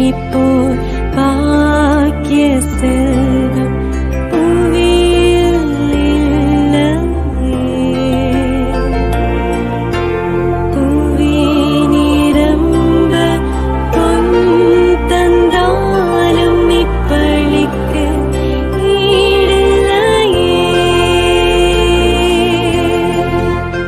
உன்னை போல் பாக்கிய செல்வம் புவியில் இல்லையே. புவி நிரம்ப பொன் தந்தாலும் இப்பளிக்கு ஈடில்லையே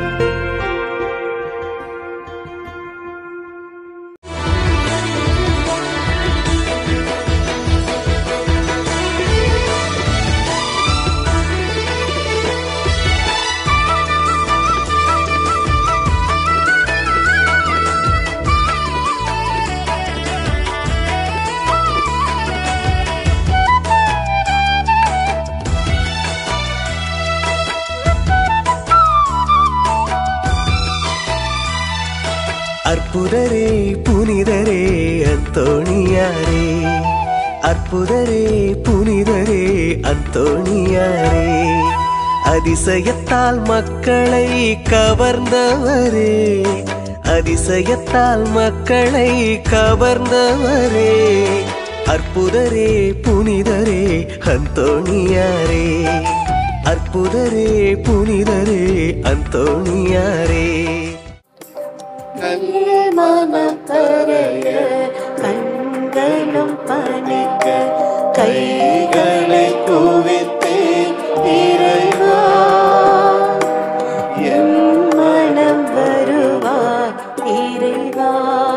அற்புதரே புனிதரே அந்தோணியாரே அற்புதரே புனிதரே அந்தோணியாரே அதிசயத்தால் மக்களை கவர்ந்தவரே அதிசயத்தால் மக்களை கவர்ந்தவரே அற்புதரே புனிதரே அந்தோணியாரே அற்புதரே புனிதரே அந்தோணியாரே மனம் கரைய கண்களும் பணிக்க கைகளை குவித்தேன் இறைவா என் மனம் வருவார் இறைவா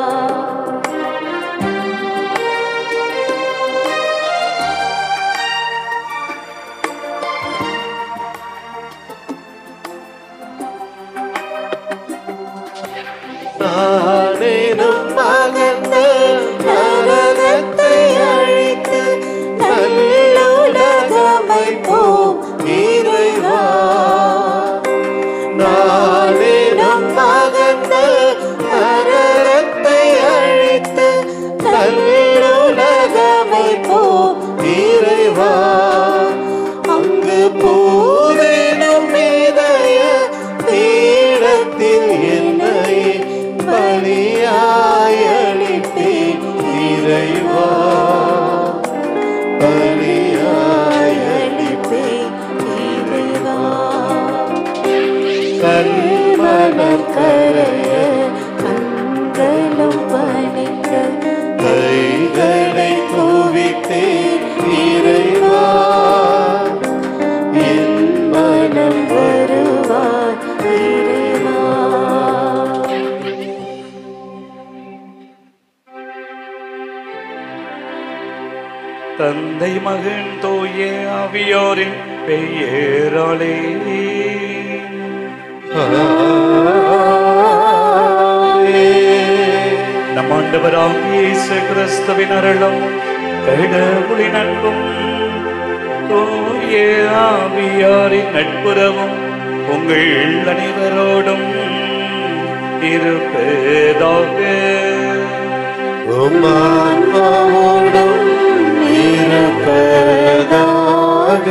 நானேனும் மகந்த நரகத்தை அழித்து நல்லுலகமை போம் இறைவா நானேனும் மகந்த நரகத்தை அழித்து நல்லுலகமை போம் இறைவா அங்கு பூவேனும் இதய பீடத்தில் என்னை பலியாய் அளித்தேன் இறைவா பலியாய் அளிப்பேன் இறைவா கண்மணம் கரைய கண்களும் பணிக்க கைகளை குவித்தேன் இறைவா என் மனம் வருவார் இறைவா தந்தை மகன் தூய ஆவியோரின் பெயராலே நம் ஆண்டவராகிய இயேசு கிறிஸ்துவின் அருளும் கடவுளின் அன்பும் தூய ஆவியாரின் நட்புறவும் உங்கள் அனைவரோடும் இருப்பதாக உமான்மாவோடும் இருப்பதாக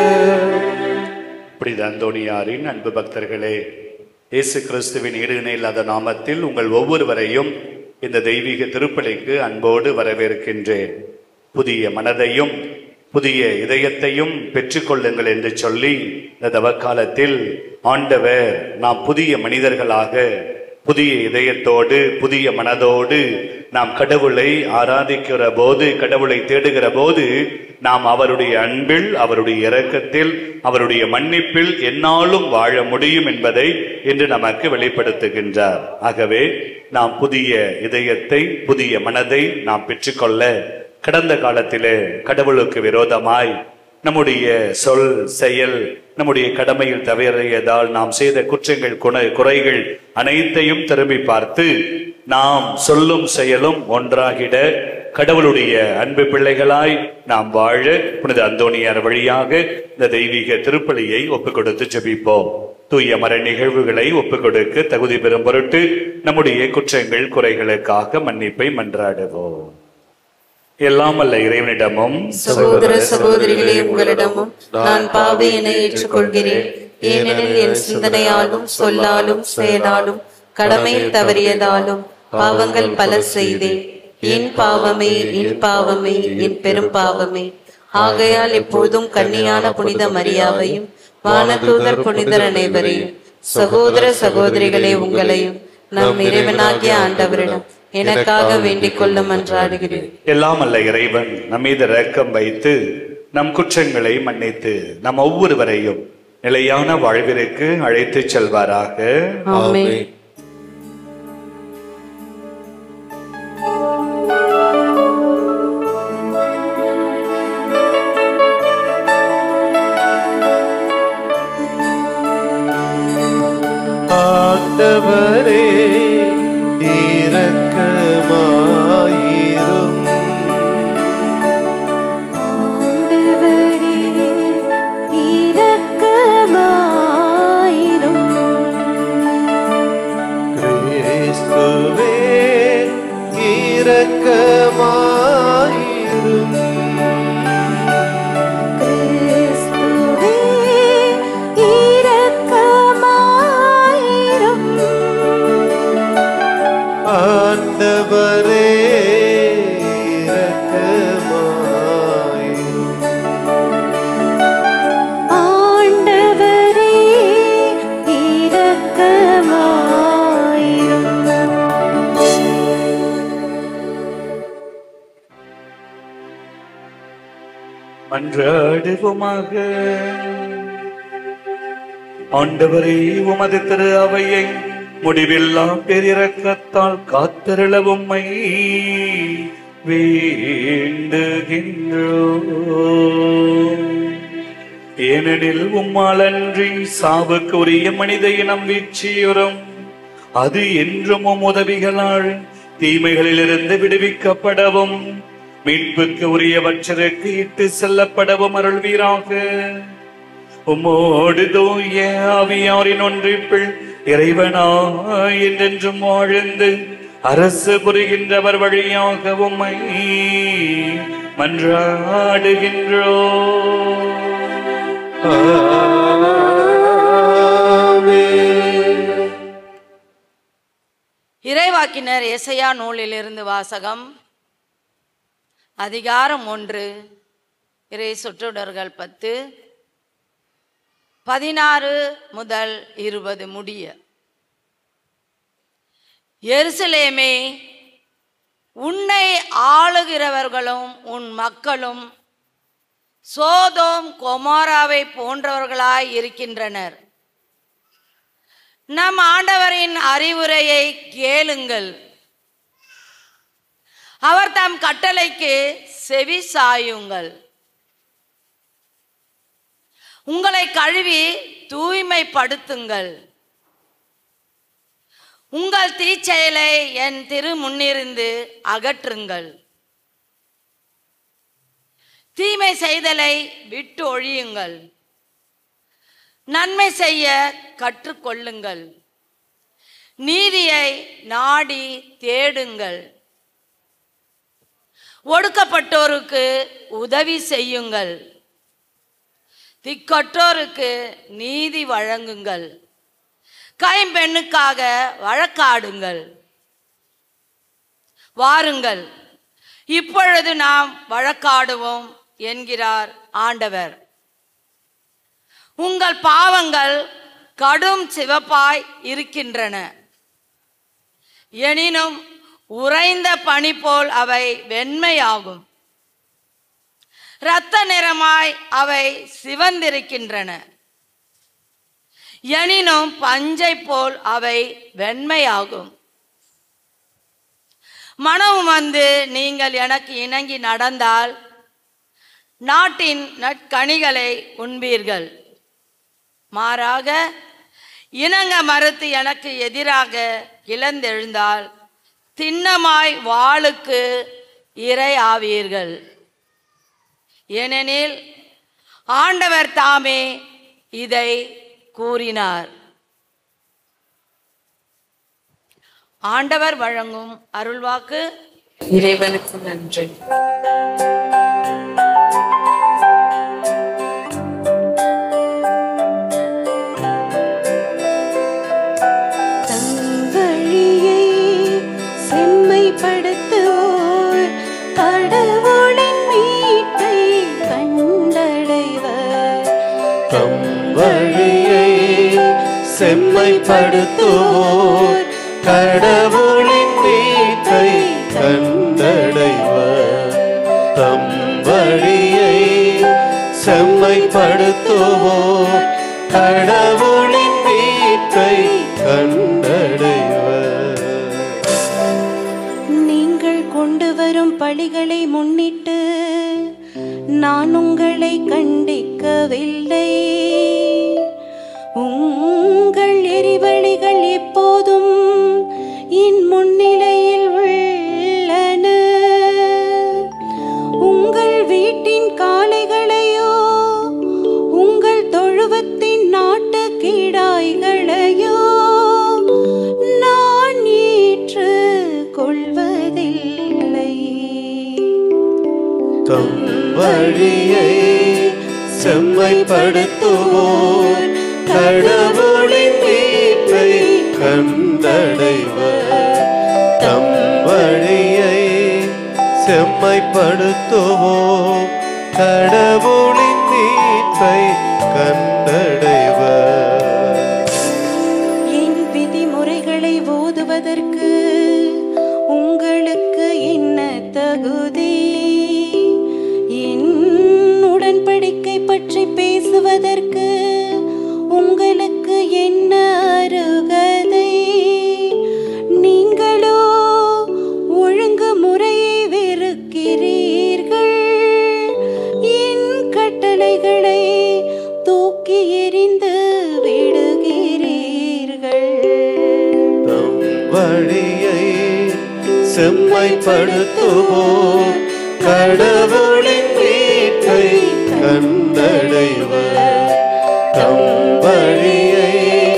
புனித அந்தோணியாரின் அன்பு பக்தர்களே இயேசு கிறிஸ்துவின் ஈடு இணையில்லாத நாமத்தில் உங்கள் ஒவ்வொருவரையும் இந்த தெய்வீக திருப்பலிக்கு அன்போடு வரவேற்கின்றேன் புதிய மனதையும் புதிய இதயத்தையும் பெற்றுக்கொள்ளுங்கள் என்று சொல்லி இந்த தவக்காலத்தில் ஆண்டவர் நாம் புதிய மனிதர்களாக புதிய இதயத்தோடு புதிய மனதோடு நாம் கடவுளை ஆராதிக்கிற போது கடவுளை தேடுகிற போது நாம் அவருடைய அன்பில் அவருடைய இரக்கத்தில் அவருடைய மன்னிப்பில் எந்நாளும் வாழ முடியும் என்பதை இன்று நமக்கு வெளிப்படுத்துகின்றார் ஆகவே நாம் புதிய இதயத்தை புதிய மனதை நாம் பெற்றுக்கொள்ள கடந்த காலத்திலே கடவுளுக்கு விரோதமாய் நம்முடைய சொல் செயல் நம்முடைய கடமையில் தவறியதால் நாம் செய்த குற்றங்கள் குண குறைகள் அனைத்தையும் திரும்பி பார்த்து நாம் சொல்லும் செயலும் ஒன்றாகிட கடவுளுடைய அன்பு பிள்ளைகளாய் நாம் வாழ புனித அந்தோணியார் வழியாக இந்த தெய்வீக திருப்பலியை ஒப்புக் கொடுத்து ஜெபிப்போம் தூய மர நிகழ்வுகளை ஒப்புக் கொடுக்க தகுதி பெறும் பொருட்டு நம்முடைய குற்றங்கள் குறைகளுக்காக மன்னிப்பை மன்றாடுவோம் எல்லாம் அல்ல இறைவனிடமும் சகோதர சகோதரிகளே உங்களிடமும் நான் பாவியனை ஏற்றுக்கொள்கிறேன் ஏனெனில் என் சிந்தனையாலும் சொல்லாலும் செயலாலும் கடமையில் தவறியதாலும் பாவங்கள் பல செய்தேன் என் பாவமே என் பாவமே என் பெரும் பாவமே ஆகையால் எப்பொழுதும் கன்னியான புனித மரியாவையும் வானதூதர் புனிதர் அனைவரையும் சகோதர சகோதரிகளே உங்களையும் நம் இறைவனாகிய ஆண்டவரிடம் எனக்காக வேண்டிக் கொள்ள மன்றாடுகிறேன் எல்லாம் அல்ல இறைவன் நம் மீது இரக்கம் வைத்து நம் குற்றங்களை மன்னித்து நம் ஒவ்வொருவரையும் நிலையான வாழ்விற்கு அழைத்துச் செல்வாராக ஆமென் ஆண்டவரே இரக்கமாயிரும் ஆண்டவரே இரக்கமாயிரும் கிறிஸ்துவே இரக்கமாயிரும் கிறிஸ்துவே இரக்கமாயிரும் ஆண்டவரே இரக்கமாயிரும் ஆண்டவரே இரக்கமாயிரும் மன்றாடுவோமாக ஆண்டவரே உமது திரு அவையை முடிவில்லா பெரிரக்கத்தால் காத்திருள உம்மை வேண்டுகின்றோம் ஏனெனில் உம்மாலன்றி சாவுக்கு உரிய மனித இனம் வீழ்ச்சியுறும் அது என்றும் உம் உதவிகளால் தீமைகளிலிருந்து விடுவிக்கப்படவும் மீட்புக்கு உரியவற்றருக்கு இட்டு செல்லப்படவும் அருள்வீராக உம்மோடு தூய ஆவியாரின் ஒன்றிப்பில் இறைவனாய் என்றென்றும் வாழ்ந்து அரசு புரிகின்றவர் வழியாக உம்மை மன்றாடுகின்றோ ஆமென். இறைவாக்கினர் எசையா நூலிலிருந்து வாசகம் அதிகாரம் ஒன்று இறை சொற்றொடர்கள் பத்து பதினாறு முதல் இருபது முடிய எருசலேமே உன்னை ஆளுகிறவர்களும் உன் மக்களும் சோதோம் கொமாராவை போன்றவர்களாய் இருக்கின்றனர் நம் ஆண்டவரின் அறிவுரையை கேளுங்கள் அவர் தம் கட்டளைக்கு செவி சாயுங்கள் உங்களை கழுவி தூய்மைப்படுத்துங்கள் உங்கள் தீச்செயலை என் திரு முன்னிருந்து அகற்றுங்கள் தீமை செய்தலை விட்டு ஒழியுங்கள் நன்மை செய்ய கற்றுக்கொள்ளுங்கள் நீதியை நாடி தேடுங்கள் ஒடுக்கப்பட்டோருக்கு உதவி செய்யுங்கள் திக்கற்றோருக்கு நீதி வழங்குங்கள் கைம்பெண்ணுக்காக வழக்காடுங்கள் வாருங்கள் இப்பொழுது நாம் வழக்காடுவோம் என்கிறார் ஆண்டவர் உங்கள் பாவங்கள் கடும் சிவப்பாய் இருக்கின்றன எனினும் உறைந்த பனி போல் அவை வெண்மையாகும் இரத்த நிறமாய் அவை சிவந்திருக்கின்றன எனினும் பஞ்சை போல் அவை வெண்மையாகும் மனம் வந்து நீங்கள் எனக்கு இணங்கி நடந்தால் நாட்டின் நற்கனிகளை உண்பீர்கள் மாறாக இணங்க மறுத்து எனக்கு எதிராக இழந்தெழுந்தால் திண்ணமாய் வாளுக்கு இரை ஆவீர்கள் ஏனெனில் ஆண்டவர் தாமே இதை கூறினார் ஆண்டவர் வழங்கும் அருள்வாக்கு இறைவனுக்கு நன்றி தம் வழியை செம்மைப்படுத்துவோம் செம்மைப்படுத்துவோர் கடவுளின் மீட்பை கண்டடைவர் தம் வழியை செம்மைப்படுத்துவோர் கடவுளின் மீட்பை கண்டடைவர் நீங்கள் கொண்டு வரும் பழிகளை முன்னிட்டு நான் உங்களை கண்டிக்கவில்லை உங்கள் எரிபலிகள் எப்போதும் என் முன்னிலையில் உள்ளன உங்கள் வீட்டின் காளைகளையோ உங்கள் தொழுவத்தின் நாட்டு கீடாய்களையோ நான் ஏற்று கொள்வதில்லை தம் வழியை செம்மைப்படுத்துவோர் கடவுளின் மீட்பை கண்டடைவர் தம் வழியை செம்மைப்படுத்துவோர் கடவுளின் மீட்பை கண்டடைவர் என் விதிமுறைகளை ஓதுவதற்கு உங்களுக்கு என்ன தகுதி என் உடன்படிக்கை பற்றி பேசுவதற்கு உங்களுக்கு என்ன அருகதை நீங்களோ ஒழுங்கு முறையை வெறுக்கிறீர்கள் என் கட்டளைகளை தூக்கி எறிந்து விடுகிறீர்கள் தம் வழியை செம்மைப்படுத்துவோர் கடவுளின் மீட்பை கண்டடைவர் தம் வழியை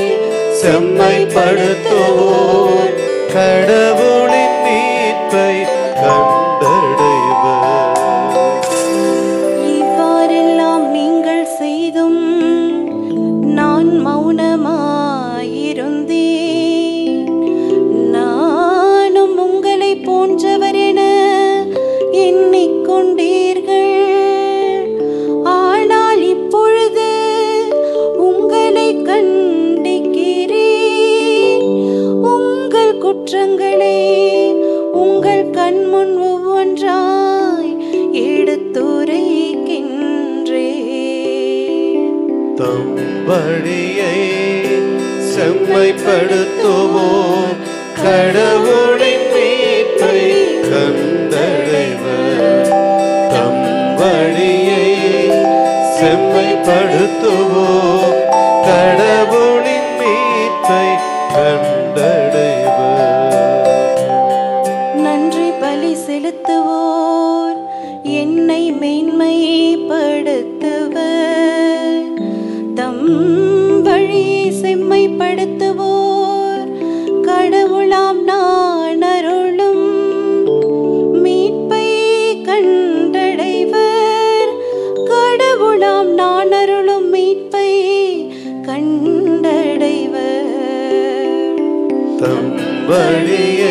செம்மைப்படுத்துவோர் கடவுளின் மீட்பை கண்டடைவர் இவ்வாறெல்லாம் நீங்கள் செய்தும் நான் மௌனமாயிருந்தேன் நானும் உங்களை போன்றவர் என எண்ணிக்கொண்டீர்கள் ஆனால் இப்பொழுது உங்களை கண்டிக்கிறேன் உங்கள் குற்றங்களை உங்கள் கண்முன் ஒவ்வொன்றாய் எடுத்துரைக்கின்றேன் தம் வழியை செம்மைப்படுத்துவோர் கடவுளின் மீட்பை கண்டடைவர் தம் வழியை செம்மைப்படுத்துவோர் கடவுளின் மீட்பை கண்டடைவர் நன்றி பலி செலுத்துவோர் என்னை மேன்மைப்படுத்துவர் தம் வழியை செம்மைப்படுத்துவோர் கடவுளாம் நான் அருளும் மீட்பை கண்டடைவர் கடவுளாம் நான் அருளும் மீட்பை கண்டடைவர் தம் வழியை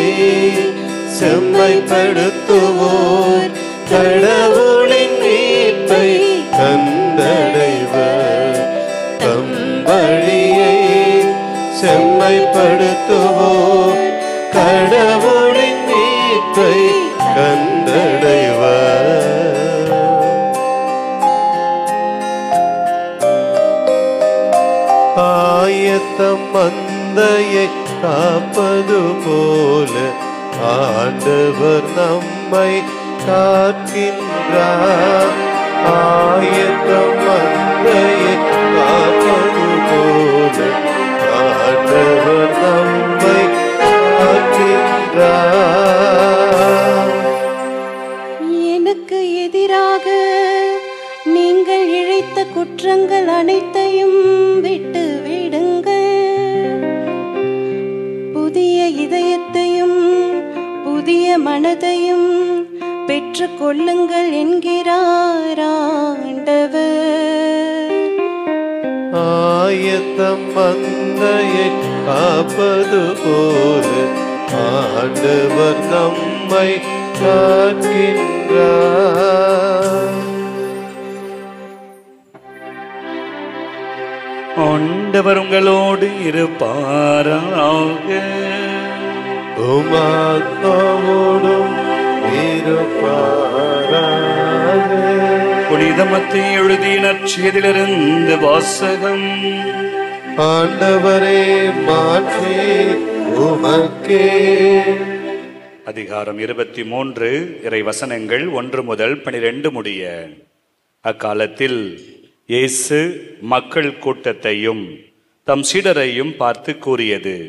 செம்மைப்படுத்துவோர் கடவுளின் மீட்பை கண்டடைவர் தம் வழியை செம்மைப்படுத்துவோர் கடவுளின் மீட்பை கண்டடைவர் ஆயத்தம் மந்தையை காப்பது போல ஆண்டவர் நம்மை காக்கின்றார் ஆயத்தம் மந்தையை காப்பது போல ஆண்டவர் நம்மை காக்கின்றார் எனக்கு எதிராக நீங்கள் இழைத்த குற்றங்கள் அனைத்தையும் விட்டு விடுங்கள் புதிய இதயத்தையும் புதிய மனதையும் பெற்று கொள்ளுங்கள் என்கிறார் ஆண்டவர் ஆயத்தம் மந்தையை காப்பது போல ஆண்டவர் நம்மை காக்கின்றார் ஆண்டவரே ஆண்டவர் உங்களோடு இருப்பாராக உமாத்மாவோடும் இருப்பாராக புனிதமத்தை எழுதிய நற்செய்திலிருந்து வாசகம் ஆண்டவரே மாற்றி உமக்கே அதிகாரம் இருபத்தி மூன்று இறை வசனங்கள் ஒன்று முதல் பனிரெண்டு முடிய அக்காலத்தில் இயேசு மக்கள் கூட்டத்தையும் தம் சீடரையும் பார்த்து கூறியது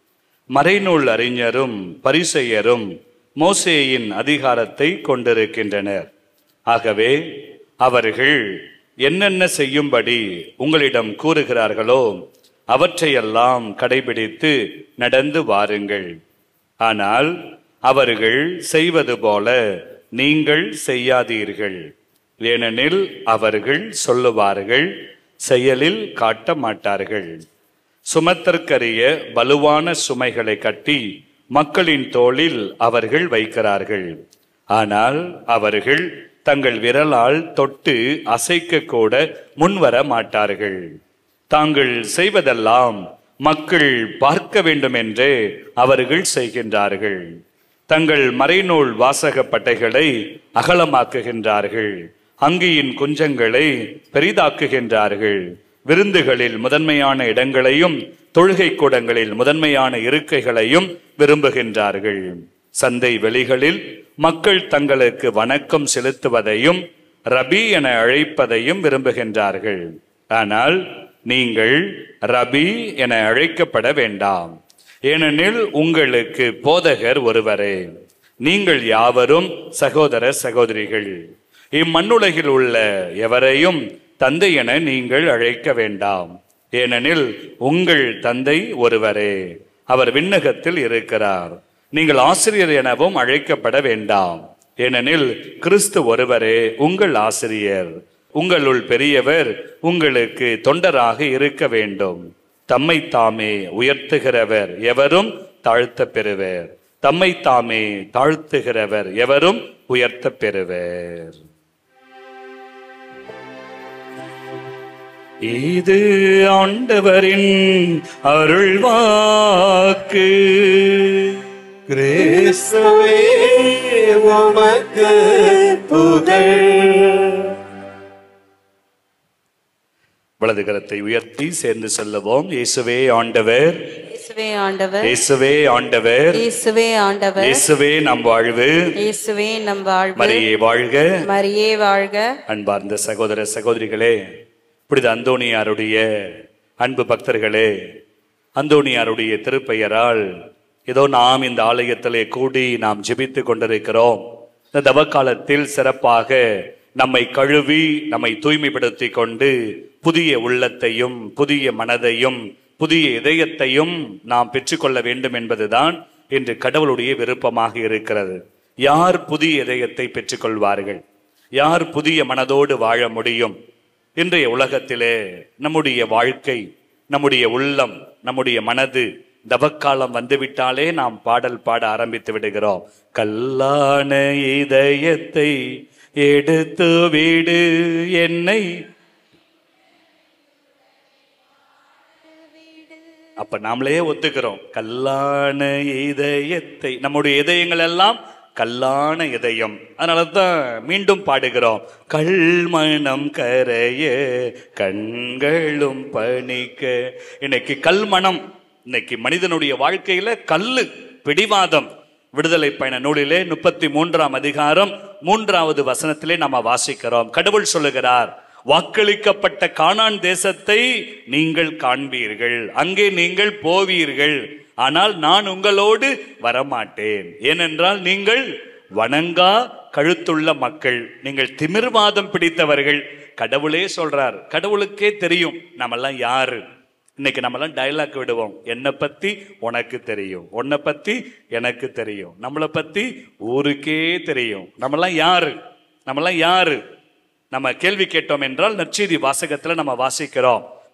மறைநூல் அறிஞரும் பரிசெயரும் மோசேயின் அதிகாரத்தை கொண்டிருக்கின்றனர் ஆகவே அவர்கள் என்னென்ன செய்யும்படி உங்களிடம் கூறுகிறார்களோ அவற்றையெல்லாம் கடைபிடித்து நடந்து வாருங்கள் ஆனால் அவர்கள் செய்வது போல நீங்கள் செய்யாதீர்கள் ஏனெனில் அவர்கள் சொல்லுவார்கள் செயலில் காட்ட மாட்டார்கள் சுமத்தற்கரிய வலுவான சுமைகளை கட்டி மக்களின் தோளில் அவர்கள் வைக்கிறார்கள் ஆனால் அவர்கள் தங்கள் விரலால் தொட்டு அசைக்க கூட முன்வர மாட்டார்கள் தாங்கள் செய்வதெல்லாம் மக்கள் பார்க்க வேண்டும் என்றே அவர்கள் செய்கின்றார்கள் தங்கள் மறைநூல் வாசக பட்டைகளை அகலமாக்குகின்றார்கள் அங்கியின் குஞ்சங்களை பெரிதாக்குகின்றார்கள் விருந்துகளில் முதன்மையான இடங்களையும் தொழுகை கூடங்களில் முதன்மையான இருக்கைகளையும் விரும்புகின்றார்கள் சந்தை வெளிகளில் மக்கள் தங்களுக்கு வணக்கம் செலுத்துவதையும் ரபி என அழைப்பதையும் விரும்புகின்றார்கள் ஆனால் நீங்கள் ரபி என அழைக்கப்பட வேண்டாம் ஏனெனில் உங்களுக்கு போதகர் ஒருவரே நீங்கள் யாவரும் சகோதர சகோதரிகள் இம்மண்ணுலகில் உள்ள எவரையும் தந்தை என நீங்கள் அழைக்க வேண்டாம் ஏனெனில் உங்கள் தந்தை ஒருவரே அவர் விண்ணகத்தில் இருக்கிறார் நீங்கள் ஆசிரியர் எனவும் அழைக்கப்பட வேண்டாம் ஏனெனில் கிறிஸ்து ஒருவரே உங்கள் ஆசிரியர் உங்களுள் பெரியவர் உங்களுக்கு தொண்டராக இருக்க வேண்டும் தம்மை தாமே உயர்த்துகிறவர் எவரும் தாழ்த்த பெறுவர் தம்மை தாமே தாழ்த்துகிறவர் எவரும் உயர்த்த பெறுவர் இது ஆண்டவரின் அருள்வாக்கு கிறிஸ்துவே உமக்கு புகழ் வலது கரத்தை உயர்த்தி சேர்ந்து சொல்லுவோம் இயேசுவே ஆண்டவர் இயேசுவே ஆண்டவர் இயேசுவே ஆண்டவர் இயேசுவே ஆண்டவர் இயேசுவே நம் வாழ்வு இயேசுவே நம் வாழ்வு மரியே வாழ்க மரியே வாழ்க அன்பார்ந்த சகோதர சகோதரிகளே புனித அந்தோணியாருடைய அன்பு பக்தர்களே அந்தோணியாருடைய திருப்பெயரால் ஏதோ நாம் இந்த ஆலயத்திலே கூடி நாம் ஜெபித்து கொண்டிருக்கிறோம் இந்த தவக்காலத்தில் சிறப்பாக நம்மை கழுவி நம்மை தூய்மைப்படுத்தி கொண்டு புதிய உள்ளத்தையும் புதிய மனதையும் புதிய இதயத்தையும் நாம் பெற்றுக்கொள்ள வேண்டும் என்பதுதான் இன்று கடவுளுடைய விருப்பமாக இருக்கிறது யார் புதிய இதயத்தை பெற்றுக்கொள்வார்கள் யார் புதிய மனதோடு வாழ முடியும் இன்றைய உலகத்திலே நம்முடைய வாழ்க்கை நம்முடைய உள்ளம் நம்முடைய மனது தவக்காலம் வந்துவிட்டாலே நாம் பாடல் பாட ஆரம்பித்து விடுகிறோம் கல்லான இதயத்தை எடுத்து விடு என்னை அப்ப நாமளே ஒத்துக்கிறோம் கல்லான இதயத்தை நம்முடைய இதயங்கள் எல்லாம் கல்லான இதயம் அதனால தான் மீண்டும் பாடுகிறோம் கல்மணம் கரைய கண்களும் பணிக்க இன்னைக்கு கல்மணம் இன்னைக்கு மனிதனுடைய வாழ்க்கையில கல்லு பிடிவாதம் விடுதலை பயண நூலிலே முப்பத்தி மூன்றாம் அதிகாரம் மூன்றாவது வசனத்திலே நாம வாசிக்கிறோம் கடவுள் சொல்லுகிறார் வாக்களிக்கப்பட்ட கானான் தேசத்தை நீங்கள் காண்பீர்கள் அங்கே நீங்கள் போவீர்கள் ஆனால் நான் உங்களோடு வரமாட்டேன் ஏனென்றால் நீங்கள் வணங்கா கழுத்துள்ள மக்கள் நீங்கள் திமிர்வாதம் பிடித்தவர்கள் கடவுளே சொல்றார் கடவுளுக்கே தெரியும் நம்மெல்லாம் யாரு இன்னைக்கு நம்மலாம் டயலாக் விடுவோம் என்னை பத்தி உனக்கு தெரியும் உன்னை பத்தி எனக்கு தெரியும் நம்மளை பத்தி ஊருக்கே தெரியும் நம்மலாம் யாரு நம்மலாம் யாரு நம்ம கேள்வி கேட்டோம் என்றால் நற்செய்தி வாசகத்துல நம்ம வாசிக்கிறோம்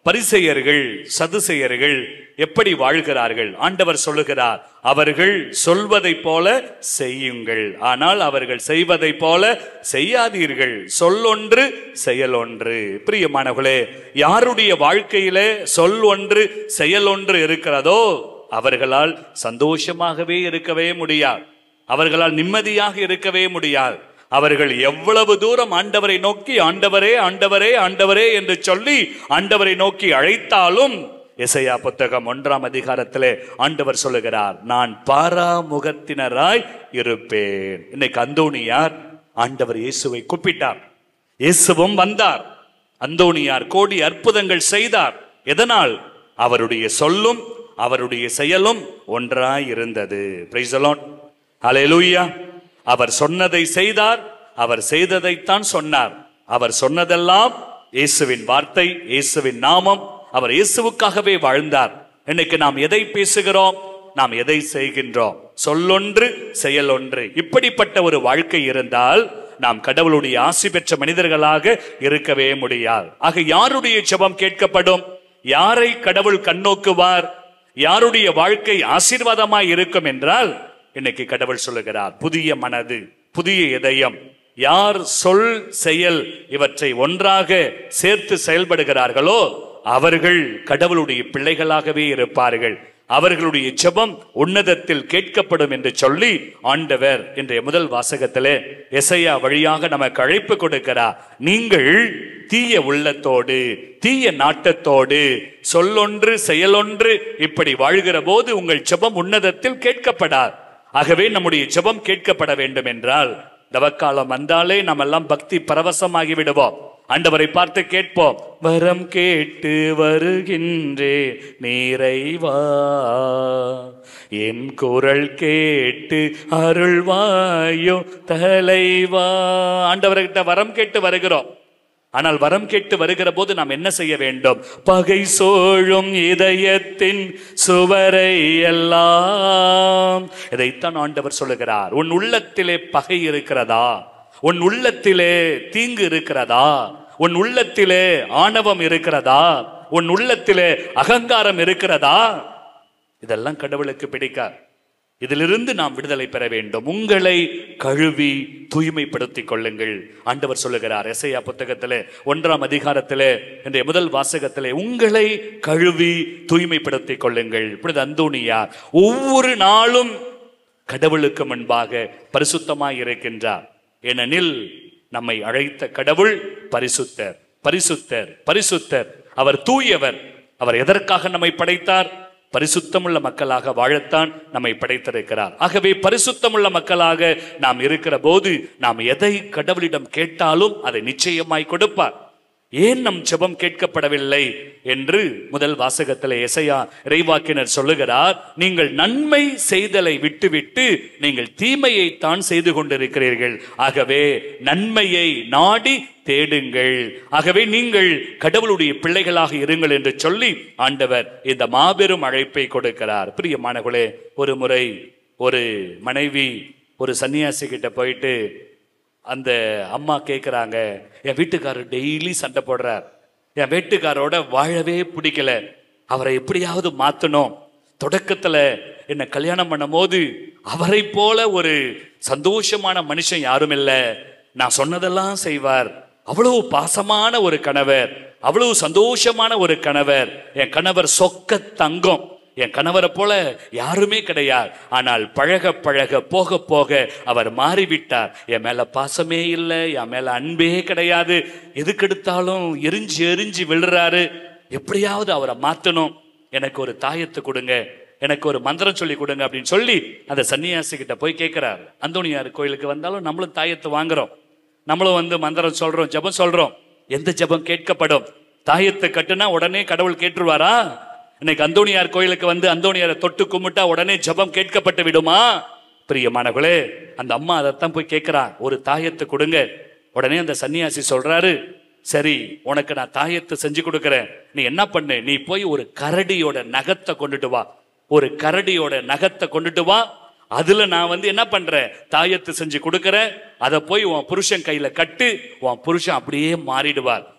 பரிசெயர்கள் சதுசெயர்கள் எப்படி வாழ்கிறார்கள் ஆண்டவர் சொல்லுகிறார் அவர்கள் சொல்வதைப் போல செய்யுங்கள் ஆனால் அவர்கள் செய்வதைப் போல செய்யாதீர்கள் சொல்லொன்று செயலொன்று பிரியமானவர்களே யாருடைய வாழ்க்கையிலே சொல் ஒன்று செயல் ஒன்று இருக்கிறதோ அவர்களால் சந்தோஷமாகவே இருக்கவே முடியாது அவர்களால் நிம்மதியாக இருக்கவே முடியாது அவர்கள் எவ்வளவு தூரம் ஆண்டவரை நோக்கி ஆண்டவரே ஆண்டவரே ஆண்டவரே என்று சொல்லி ஆண்டவரை நோக்கி அழைத்தாலும் எசையா புத்தகம் ஒன்றாம் அதிகாரத்திலே ஆண்டவர் சொல்லுகிறார் நான் பாராமுகத்தினராய் இருப்பேன் இன்னைக்கு அந்தோணியார் ஆண்டவர் இயேசுவை கூப்பிட்டார் இயேசுவும் வந்தார் அந்தோணியார் கோடி அற்புதங்கள் செய்தார் எதனால் அவருடைய சொல்லும் அவருடைய செயலும் ஒன்றாய் இருந்தது Praise the Lord. Hallelujah. அவர் சொன்னதை செய்தார் அவர் செய்ததைத்தான் சொன்னார் அவர் சொன்னதெல்லாம் இயேசுவின் வார்த்தை இயேசுவின் நாமம் அவர் இயேசுவுக்காகவே வாழ்ந்தார் இன்னைக்கு நாம் எதை பேசுகிறோம் நாம் எதை செய்கின்றோம் சொல்லொன்று செயல் ஒன்று இப்படிப்பட்ட ஒரு வாழ்க்கை இருந்தால் நாம் கடவுளுடைய ஆசி பெற்ற மனிதர்களாக இருக்கவே முடியாது ஆக யாருடைய ஜெபம் கேட்கப்படும் யாரை கடவுள் கண்ணோக்குவார் யாருடைய வாழ்க்கை ஆசீர்வாதமாய் இருக்கும் என்றால் இன்னைக்கு கடவுள் சொல்லுகிறார் புதிய மனது புதிய இதயம் யார் சொல் செயல் இவற்றை ஒன்றாக சேர்த்து செயல்படுகிறார்களோ அவர்கள் கடவுளுடைய பிள்ளைகளாகவே இருப்பார்கள் அவர்களுடைய ஜெபம் உன்னதத்தில் கேட்கப்படும் என்று சொல்லி ஆண்டவர் இன்றைய முதல் வாசகத்திலே எசையா வழியாக நமக்கு அழைப்பு கொடுக்கிறார் நீங்கள் தீய உள்ளத்தோடு தீய நாட்டத்தோடு சொல்லொன்று செயலொன்று இப்படி வாழ்கிற போது உங்கள் ஜெபம் உன்னதத்தில் கேட்கப்படார் ஆகவே நம்முடைய ஜெபம் கேட்கப்பட வேண்டும் என்றால் தவக்காலம் வந்தாலே நாம் எல்லாம் பக்தி பரவசமாகி விடுவோம் ஆண்டவரை பார்த்து கேட்போம் வரம் கேட்டு வருகின்றே நீரைவா என் குரல் கேட்டு அருள்வாயோ தலைவா ஆண்டவர்கிட்ட வரம் கேட்டு வருகிறோம் ஆனால் வரம் கேட்டு வருகிற போது நாம் என்ன செய்ய வேண்டும் பகை சோழும் இதயத்தின் சுவரை எல்லாம் இதைத்தான் ஆண்டவர் சொல்லுகிறார் உன் உள்ளத்திலே பகை இருக்கிறதா உன் உள்ளத்திலே தீங்கு இருக்கிறதா உன் உள்ளத்திலே ஆணவம் இருக்கிறதா உன் உள்ளத்திலே அகங்காரம் இருக்கிறதா இதெல்லாம் கடவுளுக்கு பிடிக்காது இதிலிருந்து நாம் விடுதலை பெற வேண்டும் உங்களை கழுவி தூய்மைப்படுத்திக் கொள்ளுங்கள் ஆண்டவர் சொல்லுகிறார் எஸ்ஐயா புத்தகத்திலே ஒன்றாம் அதிகாரத்திலே இன்றைய முதல் வாசகத்திலே உங்களை கழுவி தூய்மைப்படுத்திக் கொள்ளுங்கள் இப்பொழுது அந்தோனியார் ஒவ்வொரு நாளும் கடவுளுக்கு முன்பாக பரிசுத்தமாய் இருக்கின்றார் ஏனெனில் நம்மை அழைத்த கடவுள் பரிசுத்தர் பரிசுத்தர் பரிசுத்தர் அவர் தூயவர் அவர் எதற்காக நம்மை படைத்தார் பரிசுத்தமுள்ள மக்களாக வாழத்தான் நம்மை படைத்திருக்கிறார் ஆகவே பரிசுத்தமுள்ள மக்களாக நாம் இருக்கிற போது நாம் எதை கடவுளிடம் கேட்டாலும் அதை நிச்சயமாய் கொடுப்பார் ஏன் நம் ஜெபம் கேட்கப்படவில்லை என்று முதல் வாசகத்தில் எசையா இறைவாக்கினர் சொல்லுகிறார் நீங்கள் நன்மை செய்தலை விட்டுவிட்டு நீங்கள் தீமையை தான் செய்து கொண்டிருக்கிறீர்கள் ஆகவே நன்மையை நாடி தேடுங்கள் ஆகவே நீங்கள் கடவுளுடைய பிள்ளைகளாக இருங்கள் என்று சொல்லி ஆண்டவர் இந்த மாபெரும் அழைப்பை கொடுக்கிறார் பிரியமானவர்களே ஒரு முறை ஒரு மனைவி ஒரு சன்னியாசி கிட்ட போயிட்டு அந்த அம்மா கேட்குறாங்க என் வீட்டுக்காரர் டெய்லி சண்டை போடுறார் என் வீட்டுக்காரோட வாழவே பிடிக்கல அவரை எப்படியாவது மாற்றணும் தொடக்கத்தில் என்னை கல்யாணம் பண்ணும்போது அவரை போல ஒரு சந்தோஷமான மனுஷன் யாரும் இல்லை நான் சொன்னதெல்லாம் செய்வார் அவ்வளவு பாசமான ஒரு கணவர் அவ்வளவு சந்தோஷமான ஒரு கணவர் என் கணவர் சொக்க தங்கம் என் கணவரை போல யாருமே கிடையாது ஆனால் பழக பழக போக போக அவர் மாறிவிட்டார் என் மேல பாசமே இல்லை என் மேல அன்பே கிடையாது எதுக்கெடுத்தாலும் எரிஞ்சு எரிஞ்சு விழுறாரு எப்படியாவது அவரை மாத்தணும் எனக்கு ஒரு தாயத்தை கொடுங்க எனக்கு ஒரு மந்திரம் சொல்லி கொடுங்க அப்படின்னு சொல்லி அந்த சன்னியாசி கிட்ட போய் கேட்கிறார் அந்தோணியார் கோயிலுக்கு வந்தாலும் நம்மளும் தாயத்தை வாங்குறோம் நம்மளும் வந்து மந்திரம் சொல்றோம் ஜெபம் சொல்றோம் எந்த ஜெபம் கேட்கப்படும் தாயத்தை கட்டுனா உடனே கடவுள் கேட்டுருவாரா இன்னைக்கு அந்தோணியார் கோயிலுக்கு வந்து அந்தோணியாரை தொட்டு கும்பிட்டா உடனே ஜெபம் கேட்கப்பட்டு விடுமா பிரியமானவர்களே அந்த அம்மா அதைத்தான் போய் கேட்கிறா ஒரு தாயத்தை கொடுங்க உடனே அந்த சன்னியாசி சொல்றாரு சரி உனக்கு நான் தாயத்தை செஞ்சு கொடுக்கிறேன் நீ என்ன பண்ணு நீ போய் ஒரு கரடியோட நகத்தை கொண்டுட்டு வா ஒரு கரடியோட நகத்தை கொண்டுட்டு வா அதுல நான் வந்து என்ன பண்றேன் தாயத்தை செஞ்சு கொடுக்கிறேன் அதை போய் உன் புருஷன் கையில கட்டு உன் புருஷன் அப்படியே மாறிடுவார்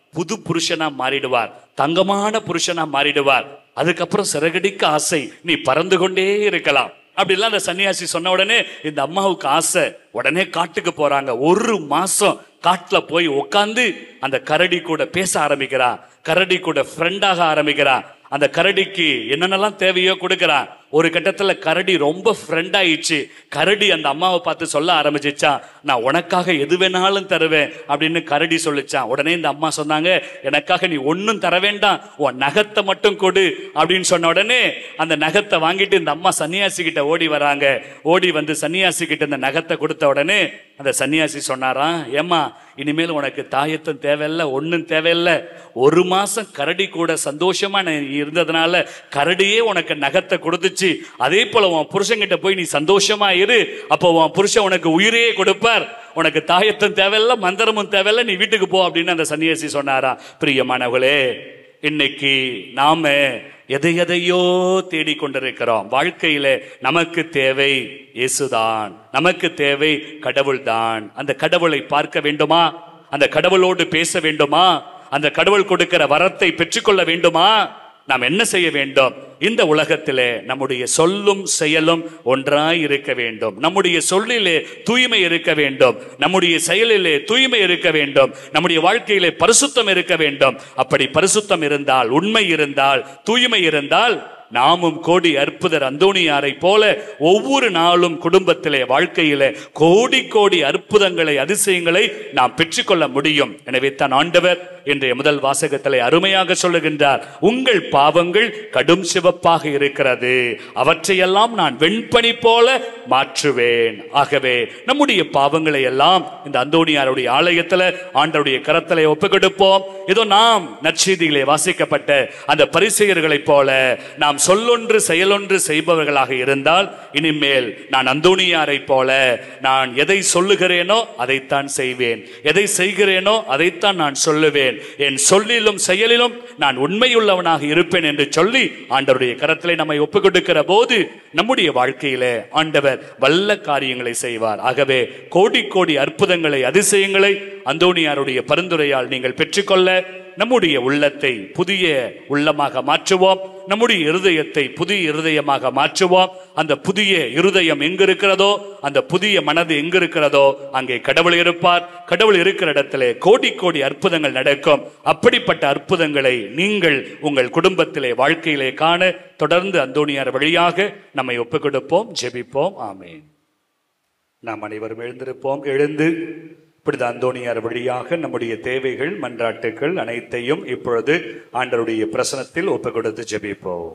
புது புருஷனா மாறிடுவார் தங்கமான புருஷனா மாறிடுவார் அதுக்கப்புறம் சிறகடிக்க ஆசை நீ பறந்து கொண்டே இருக்கலாம் அப்படிலாம் அந்த சன்னியாசி சொன்ன உடனே இந்த அம்மாவுக்கு ஆசை உடனே காட்டுக்கு போறாங்க ஒரு மாசம் காட்டுல போய் உட்காந்து அந்த கரடி கூட பேச ஆரம்பிக்கிறா கரடி கூட ஃப்ரெண்டாக ஆரம்பிக்கிறா அந்த கரடிக்கு என்னென்னலாம் தேவையோ கொடுக்கறான் ஒரு கட்டத்துல கரடி ரொம்ப ஃப்ரெண்ட் ஆயிடுச்சு கரடி அந்த அம்மாவை பார்த்து சொல்ல ஆரம்பிச்சிச்சான் நான் உனக்காக எது வேணாலும் தருவேன் அப்படின்னு கரடி சொல்லிச்சான் உடனே இந்த அம்மா சொன்னாங்க எனக்காக நீ ஒன்றும் தர வேண்டாம் உன் நகத்தை மட்டும் கொடு அப்படின்னு சொன்ன உடனே அந்த நகத்தை வாங்கிட்டு இந்த அம்மா சன்னியாசி கிட்ட ஓடி வராங்க ஓடி வந்து சன்னியாசி கிட்ட இந்த நகத்தை கொடுத்த உடனே அந்த சன்னியாசி சொன்னாராம் ஏம்மா இனிமேல் உனக்கு தாயத்தும் தேவையில்ல ஒன்றும் தேவையில்ல ஒரு மாசம் கரடி கூட சந்தோஷமா நீ இருந்ததுனால கரடியே உனக்கு நகத்தை கொடுத்துச்சு அதே போல உன் புருஷன்கிட்ட போய் நீ சந்தோஷமா இரு அப்போ உன் புருஷன் உனக்கு உயிரையே கொடுப்பார் உனக்கு தாயத்தும் தேவையில்ல மந்திரமும் தேவையில்ல நீ வீட்டுக்கு போ அப்படின்னு அந்த சன்னியாசி சொன்னாரா பிரியமானவளே இன்னைக்கு நாம எதை எதையோ தேடிக்கொண்டிருக்கிறோம் வாழ்க்கையில நமக்கு தேவை இயேசுதான் நமக்கு தேவை கடவுள்தான் அந்த கடவுளை பார்க்க வேண்டுமா அந்த கடவுளோடு பேச வேண்டுமா அந்த கடவுள் கொடுக்கிற வரத்தை பெற்றுக்கொள்ள வேண்டுமா நாம் என்ன செய்ய வேண்டும் இந்த உலகத்திலே நம்முடைய சொல்லும் செயலும் ஒன்றாய் இருக்க வேண்டும் நம்முடைய சொல்லிலே தூய்மை இருக்க வேண்டும் நம்முடைய செயலிலே தூய்மை இருக்க வேண்டும் நம்முடைய வாழ்க்கையிலே பரிசுத்தம் இருக்க வேண்டும் அப்படி பரிசுத்தம் இருந்தால் உண்மை இருந்தால் தூய்மை இருந்தால் நாமும் கோடி அற்புதர் அந்தோணியாரை போல ஒவ்வொரு நாளும் குடும்பத்திலே வாழ்க்கையிலே கோடி கோடி அற்புதங்களை அதிசயங்களை நாம் பெற்றுக்கொள்ள முடியும் எனவே தான் ஆண்டவர் இன்றைய முதல் வாசகத்திலே அருமையாக சொல்லுகின்றார் உங்கள் பாவங்கள் கடும் சிவப்பாக இருக்கிறது அவற்றையெல்லாம் நான் வெண்பனி போல மாற்றுவேன் ஆகவே நம்முடைய பாவங்களை எல்லாம் இந்த அந்தோணியாருடைய ஆலயத்துல ஆண்டருடைய கரத்திலே ஒப்பு கொடுப்போம் ஏதோ நாம் நற்செய்தியிலே வாசிக்கப்பட்ட அந்த பரிசெயர்களைப் போல நாம் சொல்லொன்று செயலொன்று செய்பவர்களாக இருந்தால் இனிமேல் நான் அந்தோணியாரை போல நான் எதை சொல்லுகிறேனோ அதைத்தான் செய்வேன் எதை செய்கிறேனோ அதைத்தான் நான் சொல்லுவேன் என் சொல்லிலும் செயலிலும் நான் உண்மையுள்ளவனாக இருப்பேன் என்று சொல்லி ஆண்டவருடைய கரத்திலே நம்மை ஒப்புக் கொடுக்கிற போது நம்முடைய வாழ்க்கையிலே ஆண்டவர் வல்ல காரியங்களை செய்வார் ஆகவே கோடி கோடி அற்புதங்களை அதிசயங்களை அந்தோணியாருடைய பரிந்துரையால் நீங்கள் பெற்றுக்கொள்ள நம்முடைய உள்ளத்தை புதிய உள்ளமாக மாற்றுவோம் நம்முடைய இருதயத்தை புதிய இருதயமாக மாற்றுவோம் அந்த புதிய இருதயம் எங்க இருக்கிறதோ அந்த புதிய மனது எங்க இருக்கிறதோ அங்கே கடவுள் இருப்பார் கடவுள் இருக்கிற இடத்திலே கோடி கோடி அற்புதங்கள் நடக்கும் அப்படிப்பட்ட அற்புதங்களை நீங்கள் உங்கள் குடும்பத்திலே வாழ்க்கையிலே காண தொடர்ந்து அந்தோணியார் வழியாக நம்மை ஒப்புக் கொடுப்போம் ஜெபிப்போம் ஆமென் நாம் அனைவரும் எழுந்திருப்போம் எழுந்து இப்படி அந்தோணியார் வழியாக நம்முடைய தேவைகள் மன்றாட்டுகள் அனைத்தையும் இப்பொழுது ஆண்டருடைய பிரசனத்தில் ஒப்புக் கொடுத்து ஜெபிப்போம்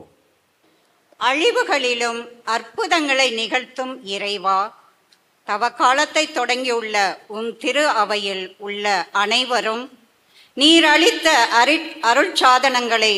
அழிவுகளிலும் அற்புதங்களை நிகழ்த்தும் இறைவா தவ காலத்தை தொடங்கியுள்ள உம் திரு அவையில் உள்ள அனைவரும் நீர் அளித்த அரி அருட்சாதனங்களை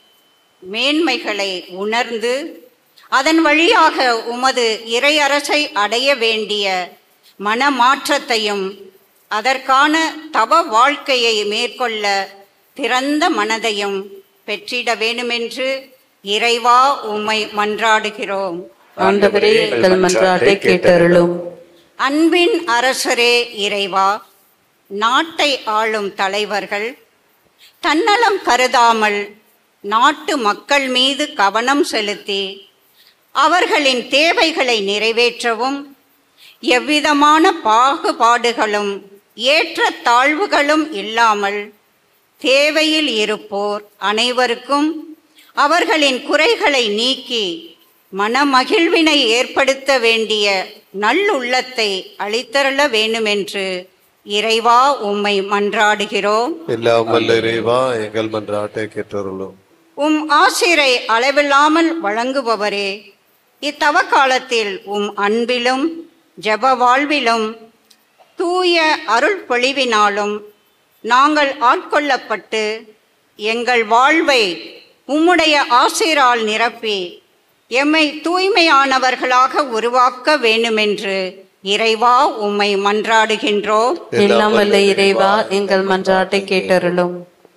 மேன்மைகளை உணர்ந்து அதன் வழியாக உமது இறையரசை அடைய வேண்டிய மனமாற்றத்தையும் அதற்கான தவ வாழ்க்கையை மேற்கொள்ள திறந்த மனதையும் பெற்றிட வேண்டுமென்று இறைவா உம்மை மன்றாடுகிறோம் ஆண்டவரே எங்கள் மன்றாட்டை கேட்டருளும் அன்பின் அரசரே இறைவா நாட்டை ஆளும் தலைவர்கள் தன்னலம் கருதாமல் நாட்டு மக்கள் மீது கவனம் செலுத்தி அவர்களின் தேவைகளை நிறைவேற்றவும் எவ்விதமான பாகுபாடுகளும் ஏற்ற தாழ்வுகளும் இல்லாமல் தேவையில் இருப்போர் அனைவருக்கும் அவர்களின் குறைகளை நீக்கி மனமகிழ்வினை ஏற்படுத்த வேண்டிய நல்லுள்ளத்தை அளித்தருள வேண்டுமென்று இறைவா உம்மை மன்றாடுகிறோம் எல்லாம் வல்ல இறைவா எங்கள் மன்றாட்டை கேட்டருளும் உம் ஆசிரை அளவில்லாமல் வழங்குபவரே இத்தவ காலத்தில் உம் அன்பிலும் ஜெப வாழ்விலும் தூய அருள் பொழிவினாலும் நாங்கள் ஆட்கொள்ளப்பட்டு எங்கள் வாழ்வை உம்முடைய ஆசிரால் நிரப்பி எம்மை தூய்மையானவர்களாக உருவாக்க வேண்டுமென்று இறைவா உம்மை மன்றாடுகின்றோம் எல்லாம் வல்ல இறைவா எங்கள் மன்றாட்டை கேட்டருளும்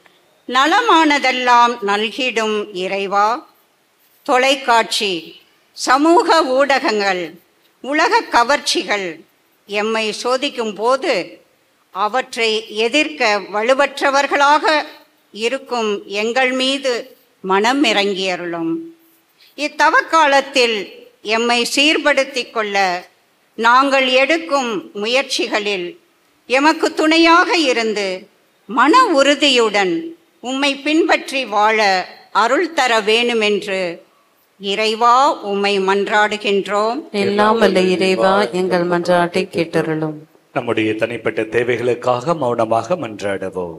நலமானதெல்லாம் நல்கிடும் இறைவா தொலைக்காட்சி சமூக ஊடகங்கள் உலக கவர்ச்சிகள் எம்மை சோதிக்கும் போது அவற்றை எதிர்க்க வலுவற்றவர்களாக இருக்கும் எங்கள் மீது மனம் இறங்கியருளும் இத்தவக்காலத்தில் எம்மை சீர்படுத்திக் கொள்ள நாங்கள் எடுக்கும் முயற்சிகளில் எமக்கு துணையாக இருந்து மன உறுதியுடன் உம்மை பின்பற்றி வாழ அருள் தர வேணுமென்று இறைவா உம்மை மன்றாடுகின்றோம் எல்லாம் வல்ல இறைவா எங்கள் மன்றாட்டை கேட்டருளும் நம்முடைய தனிப்பட்ட தேவைகளுக்காக மௌனமாக மன்றாடுவோம்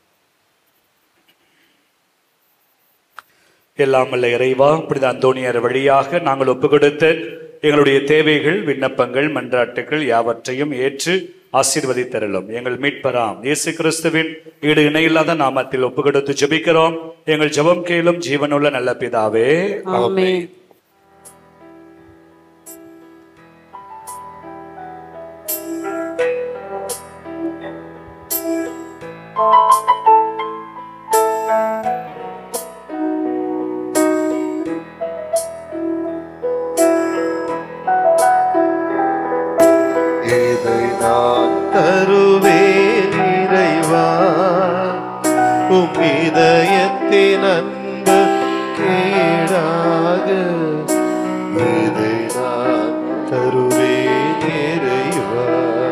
எல்லாம் வல்ல இறைவா புனித அந்தோணியர் வழியாக நாங்கள் ஒப்பு கொடுத்த எங்களுடைய தேவைகள் விண்ணப்பங்கள் மன்றாட்டுகள் யாவற்றையும் ஏற்று ஆசீர்வதித்தருளும் எங்கள் மீட்பராம் இயேசு கிறிஸ்துவின் ஈடு இணையில்லாத நாமத்தில் ஒப்பு கொடுத்து ஜெபிக்கிறோம் எங்கள் ஜெபம் கேளும் ஜீவனுள்ள நல்ல பிதாவே ஆமென் இதை நான் தருவேன் இறைவா உம் இதயத்தின் அன்பு கேடாக இதை நான் தருவேன் இறைவா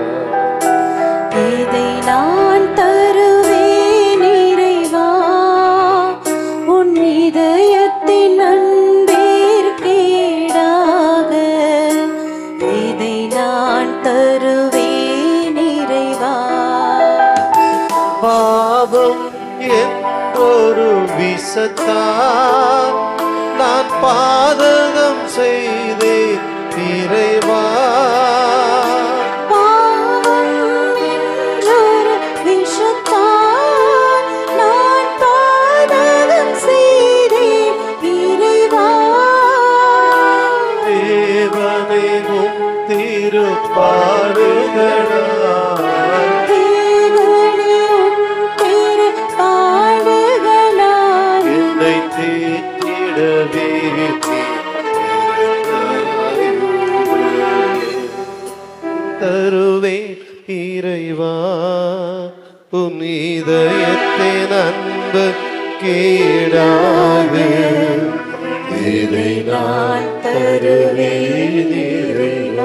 இதை நான் தருவேன் இறைவா உன் இதயத்தின் அன்பிற்கீடாக இதை நான் தருவேன் இறைவா பாவம் என்றொரு விசத்தா நான் பாதகம் செய்தேன் இறைவா பாவம் என்றொரு விஷத்தால் நான் பாதகம் செய்தேன் இறைவா தேவனை உம் திருப்பாடுகளால் தேவனே உம் திருப்பாடுகளால் என்னை தேற்றிடவே தருவேன் இறைவா உன் இதயத்தின் அன்பு கேடாக இதை நான் தருவேன் இறைவா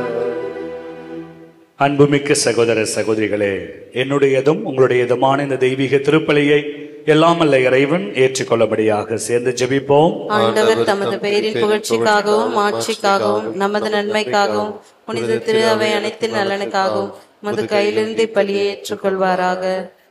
அன்புமிக்க சகோதர சகோதரிகளே என்னுடையதும் உங்களுடையதுமான இந்த தெய்வீக திருப்பலியை எல்லாம் அல்ல இறைவன் ஏற்றுக்கொள்ளபடியாக சேர்ந்து ஜெபிப்போம் ஆண்டவர் தமது பெயரின் புகழ்ச்சிக்காகவும் ஆட்சிக்காகவும் நமது நன்மைக்காகவும் புனித திரு அவை அனைத்து நலனுக்காகவும் உமது கையிலிருந்து இப்பலியை ஏற்றுக்கொள்வாராக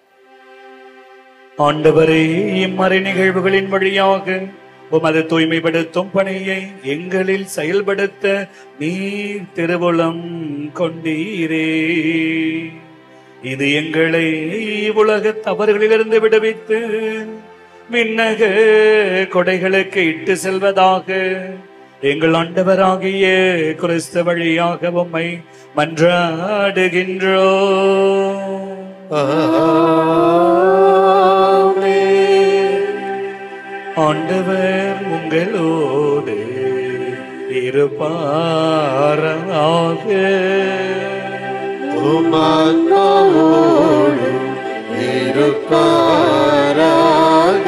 ஆண்டவரே இம்மறை நிகழ்வுகளின் வழியாக உமது தூய்மைப்படுத்தும் பணியை எங்களில் செயல்படுத்த நீர் திருவுளம் கொண்டீரே இது எங்களை உலக தவறுகளிலிருந்து விடுவித்து விண்ணக கொடைகளுக்கு இட்டு செல்வதாக எங்கள் ஆண்டவராகிய கிறிஸ்து வழியாக உம்மை மன்றாடுகின்றோ ஆண்டவர் உங்களோடு இருப்பாராக உமான்மாவோடு இருப்பாராக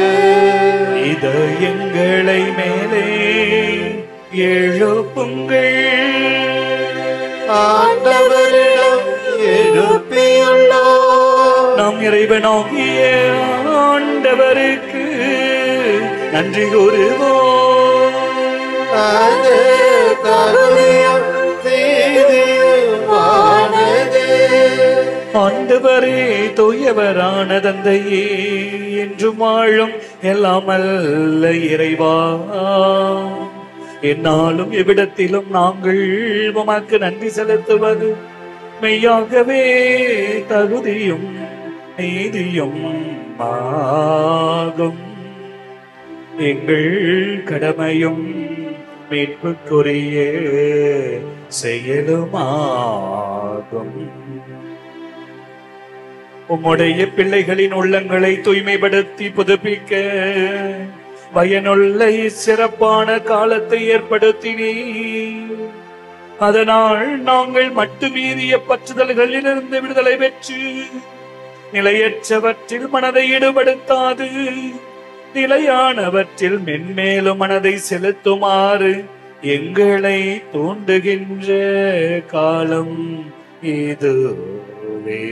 இதயங்களை மேலே எழுப்புங்கள் ஆண்டவரிடம் எழுப்பியுள்ளோம் நாம் இறைவனாகிய ஆண்டவருக்கு நன்றி கூறுவோம் அது தகுதியும் நீதியுமானதே. ஆண்டவரே தூயவரான தந்தையே என்று வாழும் எல்லாமல்ல இறைவா என்னாலும் எவ்விடத்திலும் நாங்கள் உமக்கு நன்றி செலுத்துவது மெய்யாகவே தகுதியும் நீதியும் ஆகும் எங்கள் கடமையும் மீட்புக்குரிய செயலுமாகும் உம்முடைய பிள்ளைகளின் உள்ளங்களை தூய்மைப்படுத்தி புதுப்பிக்க பயனுள்ள சிறப்பான காலத்தை ஏற்படுத்தினீ அதனால் நாங்கள் மட்டுமீறிய பற்றுதல்களிலிருந்து விடுதலை பெற்று நிலையற்றவற்றில் மனதை ஈடுபடுத்தாது நிலையானவற்றில் மென்மேலும் மனதை செலுத்துமாறு எங்களை தூண்டுகின்ற காலம் இதுவே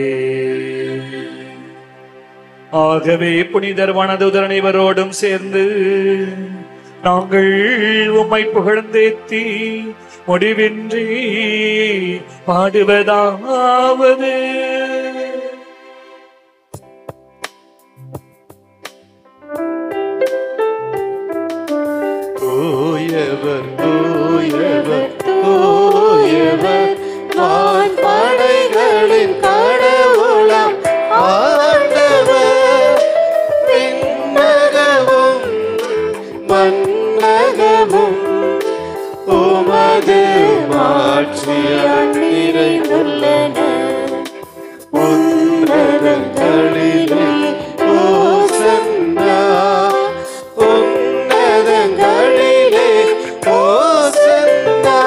ஆகவே புனிதர் வனதுதர் அனைவரோடும் சேர்ந்து நாங்கள் உம்மை புகழ்ந்தேத்தி முடிவின்றி பாடுவதாவது தூயவர் தூயவர் தூயவர் வான் படைகளின் கடவுளம் ஆண்டவர் விண்ணகமும் மன்னகமும் உமது மாட்சியால் நிறைந்துள்ளன உன்னதங்களிலே ஓசன்னா உன்னதங்களிலே ஓசன்னா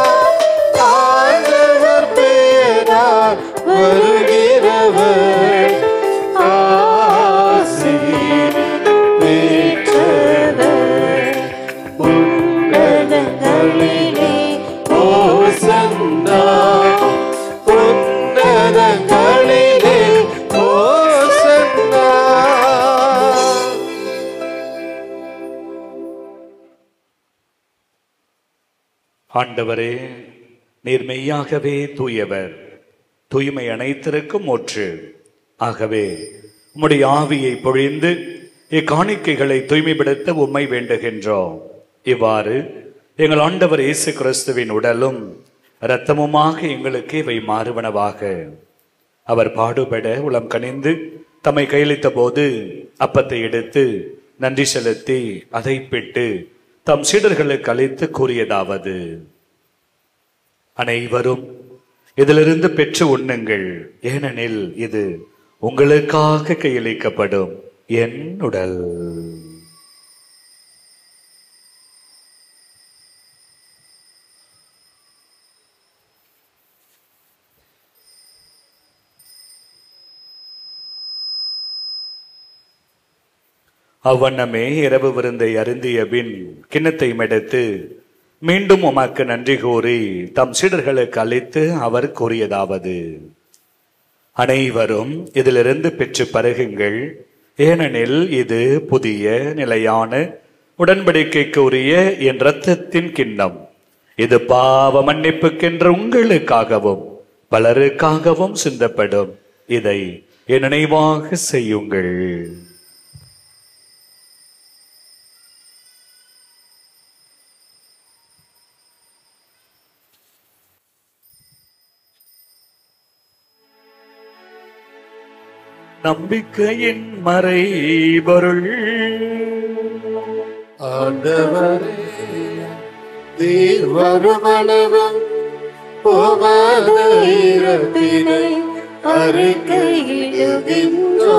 ஆண்டவர் பெயரால் வருகிறவர் ஆசி பெற்றவர் உன்னதங்களிலே ஓசன்னா உன்னதங்களிலே ஓசன்னா ஆண்டவரே நீர் மெய்யாகவே தூயவர் தூய்மை அனைத்திற்கும் ஒற்று ஆகவே உம்முடைய ஆவியை பொழிந்து இக்காணிக்கைகளை தூய்மைப்படுத்த உம்மை வேண்டுகின்றோம் இவ்வாறு எங்கள் ஆண்டவர் இயேசு கிறிஸ்துவின் உடலும் இரத்தமுமாக எங்களுக்கு இவை மாறுவனவாக அவர் பாடுபட உளம் கனிந்து தம்மை கையளித்த போது அப்பத்தை எடுத்து நன்றி செலுத்தி அதை பிட்டு தம் சீடர்களுக்கு அளித்து கூறியதாவது அனைவரும் இதிலிருந்து பெற்று உண்ணுங்கள் ஏனெனில் இது உங்களுக்காக கையளிக்கப்படும் என் உடல் அவ்வண்ணமே இரவு விருந்தை அருந்திய பின் கிண்ணத்தை மெடுத்து மீண்டும் உமக்கு நன்றி கூறி தம் சீடர்களுக்கு அளித்து அவர் கூறியதாவது அனைவரும் இதிலிருந்து பெற்று பருகுங்கள் ஏனெனில் இது புதிய நிலையான உடன்படிக்கைக்கு உரிய என் இரத்தத்தின் கிண்ணம் இது பாவ மன்னிப்புக்கென்று உங்களுக்காகவும் பலருக்காகவும் சிந்தப்படும் இதை என் நினைவாக செய்யுங்கள் நம்பிக்கையின் மறைபொருள் ஆண்டவரே நீர் வருமளவும் உமது இறப்பினை அறிக்கையிடுகின்றோ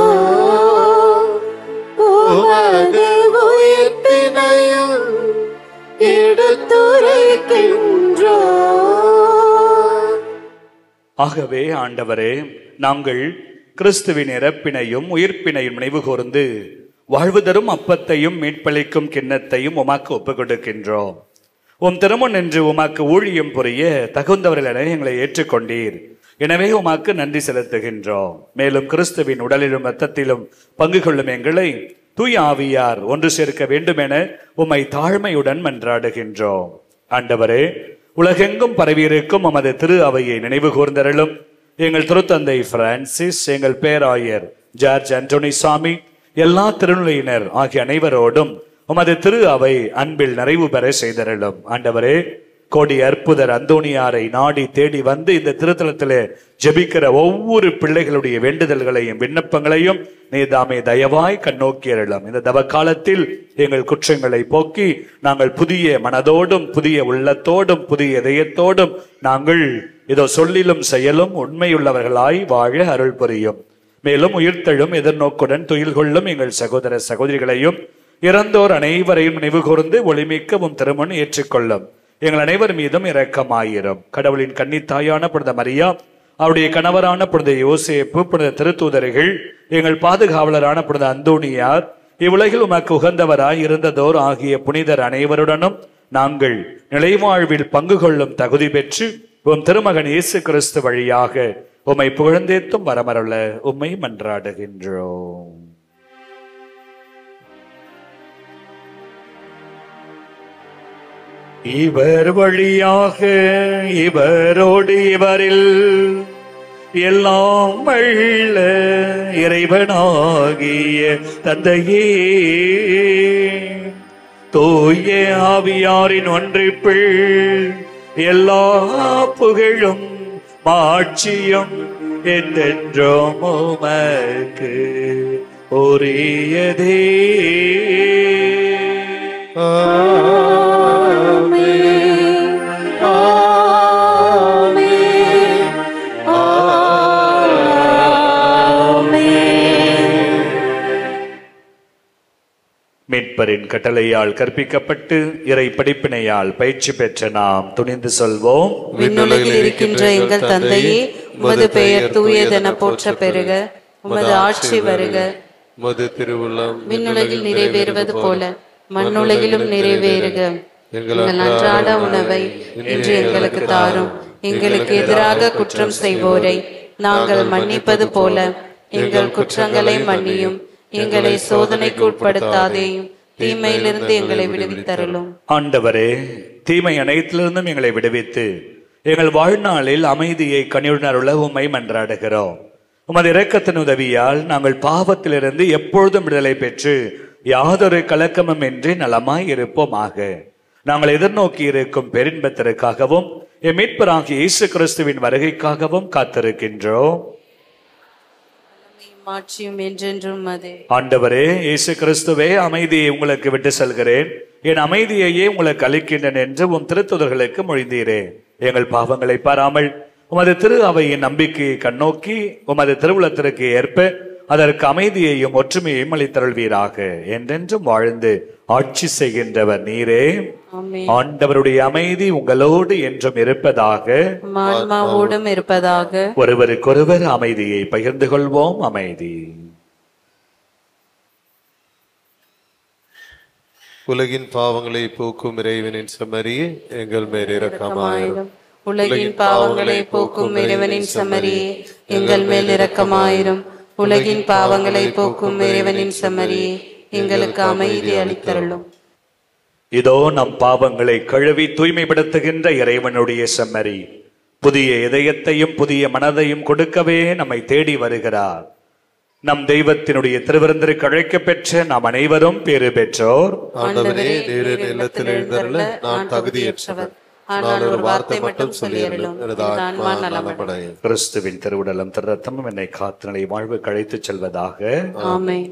உமது உயிர்ப்பினையும் எடுத்துரைக்கின்றோ ஆகவே ஆண்டவரே நாங்கள் கிறிஸ்துவின் இறப்பினையும் உயிர்ப்பினையும் நினைவு கூர்ந்து வாழ்வு தரும் அப்பத்தையும் மீட்பளிக்கும் கிண்ணத்தையும் உமக்கு ஒப்புக் கொடுக்கின்றோம் உம் திருமண் என்று உமக்கு ஊழியம் புரிய தகுந்தவர்கள் என எங்களை ஏற்றுக்கொண்டீர் எனவே உமக்கு நன்றி செலுத்துகின்றோம் மேலும் கிறிஸ்துவின் உடலிலும் இரத்தத்திலும் பங்கு கொள்ளும் எங்களை தூய ஆவியார் ஒன்று சேர்க்க வேண்டும் என உம்மை தாழ்மையுடன் மன்றாடுகின்றோம் ஆண்டவரே உலகெங்கும் பரவியிருக்கும் உமது திரு அவையை நினைவு கூர்ந்தருளும் எங்கள் திருத்தந்தை பிரான்சிஸ் எங்கள் பேராயர் ஜார்ஜ் அண்டோனி சாமி எல்லா திருநிலையினர் ஆகிய அனைவரோடும் உமது திரு அவை அன்பில் நிறைவு பெற செய்தருளும் ஆண்டவரே கோடி அற்புதர் அந்தோணியாரை நாடி தேடி வந்து இந்த திருத்தலத்திலே ஜெபிக்கிற ஒவ்வொரு பிள்ளைகளுடைய வேண்டுதல்களையும் விண்ணப்பங்களையும் நீ தாமே தயவாய் கண்ணோக்கியருளும் இந்த தவ காலத்தில் எங்கள் குற்றங்களை போக்கி நாங்கள் புதிய மனதோடும் புதிய உள்ளத்தோடும் புதிய இதயத்தோடும் நாங்கள் இதோ சொல்லிலும் செயலும் உண்மையுள்ளவர்களாய் வாழ அருள் புரியும் மேலும் உயிர்த்தெழும் எதிர்நோக்குடன் துயில் கொள்ளும் எங்கள் சகோதர சகோதரிகளையும் இறந்தோர் அனைவரையும் நினைவு கூர்ந்து ஒளிமிக்க உம் திருமண் ஏற்றுக்கொள்ளும் எங்கள் அனைவர் மீதும் இரக்கமாயிரும் கடவுளின் கன்னித்தாயான புனித மரியா அவருடைய கணவரான புனித யோசேப்பு புனித திருத்தூதர்கள் எங்கள் பாதுகாவலரான புனித அந்தோணியார் இவ்வுலகில் உமக்கு உகந்தவராய் இருந்ததோர் ஆகிய புனிதர் அனைவருடனும் நாங்கள் நிலைவாழ்வில் பங்கு கொள்ளும் தகுதி பெற்று உம் திருமகன் இயேசு கிறிஸ்து வழியாக உம்மை புகழ்ந்தேத்தும் வரமரல உம்மை மன்றாடுகின்றோம் இவர் வழியாக இவரோடு இவரில் எல்லாம் வல்ல இறைவனாகிய தந்தையே தூய ஆவியாரின் ஒன்றிப்பில் எல்லா புகழும் மாட்சியும் என்றென்றும் உமக்கு உரியதே மீட்பரின் கட்டளையால் கற்பிக்கப்பட்டு இறை படிப்பினையால் பயிற்சி பெற்ற நாம் துணிந்து சொல்வோம் விண்ணுலகில் இருக்கின்ற எங்கள் தந்தையே உமது பெயர் தூயதென போற்ற பெறுக உமது ஆட்சி வருக உமது திருவுள்ளம் விண்ணுலகில் நிறைவேறுவது போல மண்ணுலகிலும் நிறைவேறுக எங்கள் அன்றாட உணவை இன்று எங்களுக்கு தாரும் எங்களுக்கு எதிராக குற்றம் செய்வோரை நாங்கள் மன்னிப்பது போல எங்கள் குற்றங்களை மன்னியும் எங்களை சோதனைக்கு உட்படுத்தாதேயும் தீமையிலிருந்து எங்களை விடுவித்தருளும் ஆண்டவரே தீமை அனைத்திலிருந்தும் எங்களை விடுவித்து எங்கள் வாழ்நாளில் அமைதியை கனியுணர்வுள்ள உம்மை மன்றாடுகிறோம் உமது இரக்கத்தின் உதவியால் நாங்கள் பாவத்திலிருந்து எப்பொழுதும் விடுதலை பெற்று யாதொரு கலக்கமும் இன்றி நலமாய் இருப்போமாக நாங்கள் எதிர்நோக்கி இருக்கும் பெருன்பத்திற்காகவும் எம் மீட்பராகிய இயேசு கிறிஸ்துவின் வருகைக்காகவும் காத்திருக்கின்றோம் மாட்சியும் என்றென்றும் அது ஆண்டவரே இயேசு கிறிஸ்துவே அமைதியை உங்களுக்கு விட்டு செல்கிறேன் என் அமைதியையே உங்களுக்கு அளிக்கின்றேன் என்று உம் திருத்துதர்களுக்கு மொழிந்தீரே எங்கள் பாவங்களை பாராமல் உமது திரு அவையின் நம்பிக்கையை கண்ணோக்கி உமது திருவுளத்திற்கு ஏற்ப அதற்கு அமைதியையும் ஒற்றுமையையும் அளித்தருள்வீராக என்றென்றும் வாழ்ந்து ஆட்சி செய்கின்றவர் நீரே ஆமென். ஆண்டவருடைய அமைதி உங்களோடு என்றும் இருப்பதாக உம் ஆன்மாவோடும் இருப்பதாக ஒருவருக்கொருவர் அமைதியை பகிர்ந்து கொள்வோம் அமைதி உலகின் பாவங்களை போக்கும் இறைவனின் செம்மறியே எங்கள் மேல் இரக்கமாயிரும் உலகின் பாவங்களை போக்கும் இறைவனின் செம்மறியே எங்கள் மேல் இரக்கமாயிரும் உலகின் பாவங்களை போக்கும் இறைவனின் செம்மறியே எங்களுக்கு அமைதி அளித்தருளும் இதோ நம் பாவங்களை கழுவி தூய்மைப்படுத்துகின்ற இறைவனுடைய செம்மறி புதிய இதயத்தையும் புதிய மனதையும் கொடுக்கவே நம்மை தேடி வருகிறார் நம் தெய்வத்தினுடைய திருவிருந்திற்கு அழைக்கப் பெற்ற நாம் அனைவரும் பேறு பெற்றோர் ஆண்டவரே நீர் என் இல்லத்தில் எழுந்தருள நான் தகுதியற்றவர் நான் ஒரு வார்த்தை மட்டும் சொல்லியருளும் எனது ஆத்மா நலமடையும் கிறிஸ்துவின் திருவுடலும் திருரத்தமும் என்னை காத்து நிலை வாழ்வு கழைத்துச் செல்வதாக ஆமென்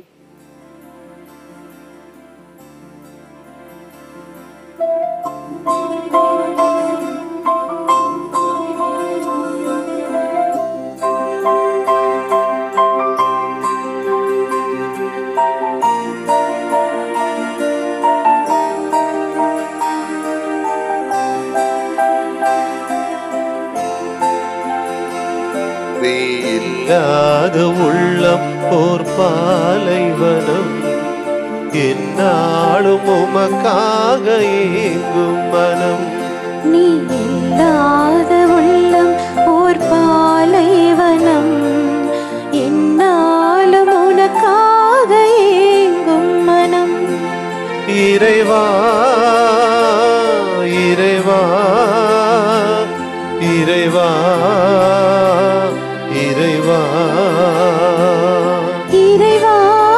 நீ இல்லாத உள்ளம் ஓர் பாலைவனம் என்னாலும் உமக்காக ஏங்கும் மனம் நீ இல்லாத உள்ளம் ஓர் பாலைவனம் என்னாலும் உனக்காக ஏங்கும் மனம் இறைவா இறைவா இறைவா இறைவா இறைவா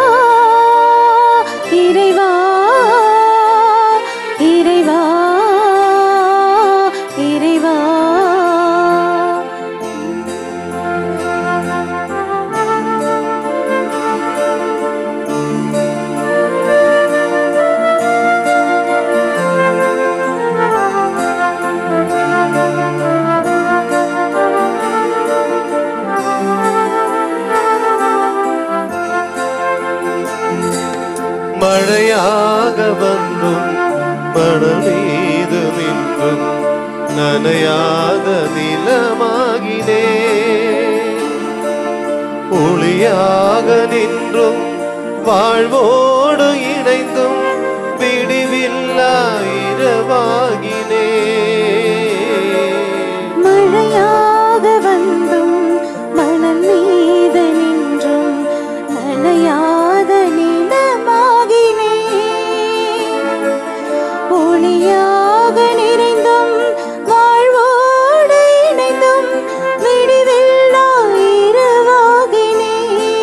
இறைவா இறைவா இறைவா மழையாக வந்தும் மணல் மீது நின்றும் நனையாத நிலமாகினே ஒளியாக நின்றும் வாழ்வோடு இணைந்தும் விடிவில்லா இரவாகினே மழையாக வந்தும் மணல் மீது நின்றும் நனையாத நிலமாகினே ஒளியாக நிறைந்தும் வாழ்வோடு இணைந்தும் விடிவில்லா இரவாகினே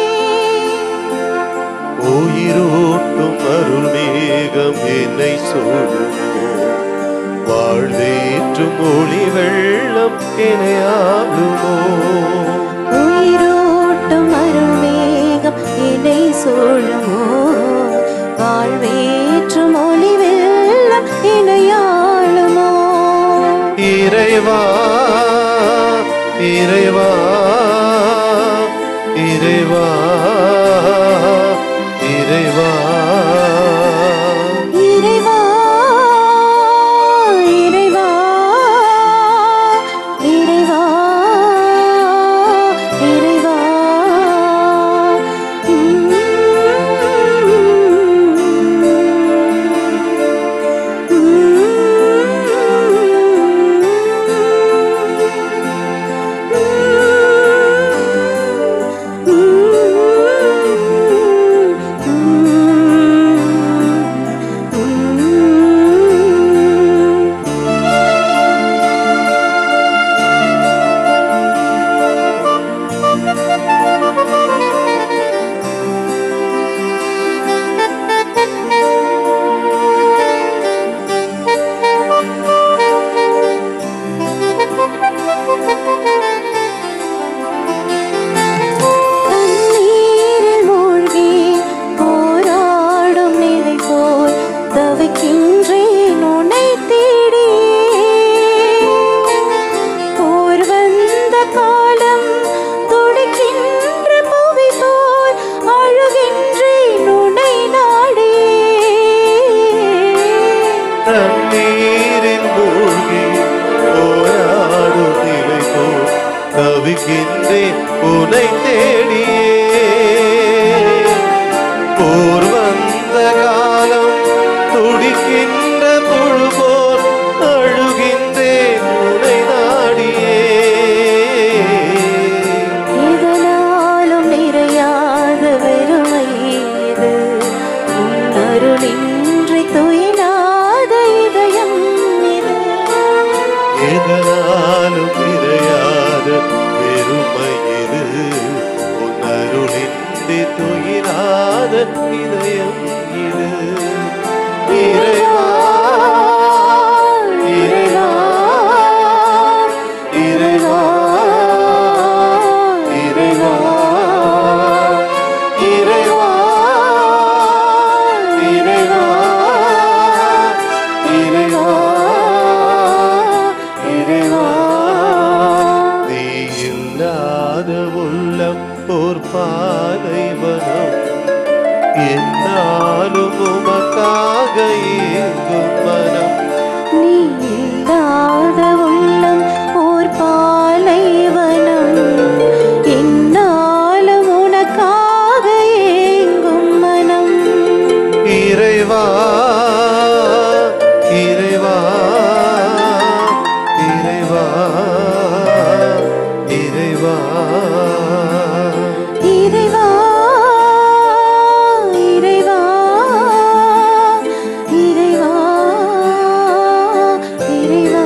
உயிரோட்டும் அருள்மேகம் என்னை சூழுமோ வாழ்வேற்றும் ஒளி வெள்ளம் இணையாகுமோ உயிரோட்டும் அருள்மேகம் என்னை சூழுமோ வாழ்வேற்றும் ஒளி வெள்ளம் இணையாளுமோ இறைவா இறைவா இறைவா இறைவா இறைவா இறைவா இறைவா இறைவா தண்ணீரில் மூழ்கி போராடும் நிலை போல் தவிக்கின்றேன் உன்னை தேடி போர் வந்த காலம் துடிக்கின்ற புவி போல் அழுகின்றேன் உன்னை நாடி தண்ணீரில் மூழ்கி போராடும் நிலை போல் தவிக்கின்றேன் உனை தேடியே போர் வந்த காலம் துடிக்கின்ற புழு போல் அழுகின்றேன் உனை நாடியே இதனாலும் நிறையாத வெறுமை இது உன் அருளின்றி துயிலாத இதயம் இது எதனாலும் நிறையாத பெருமை இது உன்னருளின்றி துயிராத இதயம் இது இறைவா இறைவா இறைவா இறைவா இறைவா இறைவா இறைவா இறைவா நீ இல்லாத உள்ளம் ஓர் பாலைவனம் என்னாலும் உமக்காக ஏங்கும் மனம் நீ இல்லாத உள்ளம் ஓர் பாலைவனம் என்னாலும் உனக்காக ஏங்கும் மனம் இறைவா இறைவா இறைவா இறைவா இறைவா இறைவா இறைவா இறைவா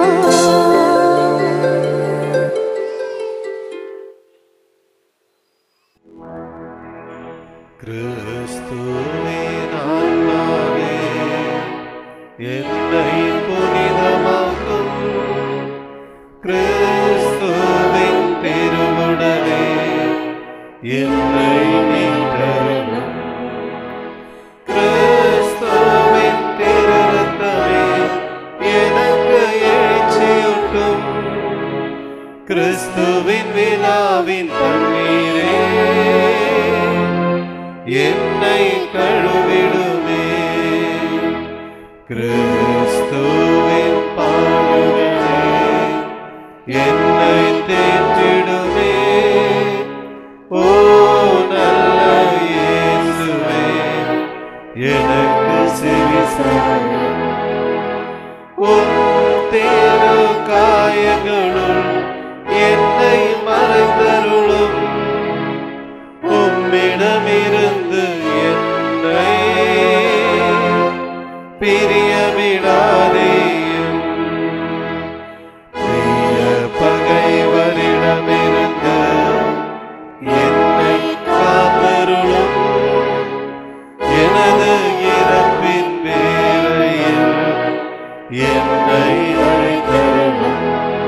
கிறிஸ்துவே ஆன்மாவே என்னை புனிதமாக்கும் கிறிஸ்துவின் திருவுடலே என்னை மீட்டருளும் கிறிஸ்துவின் திருரத்தமே எனக்கு எழுச்சியூட்டும் கிறிஸ்துவின் விழாவின் தண்ணீரே என்னை கழுவிடுமே கிறிஸ்துவின் பாடுகளே உம்மிடமிருந்து என்னை பிரிய விடாதேயும் பிரிய பகைவரிடமிருந்து என்னை காத்தருளும் எனது இறப்பின் வேளையில் என்னை அழைத்தருளும்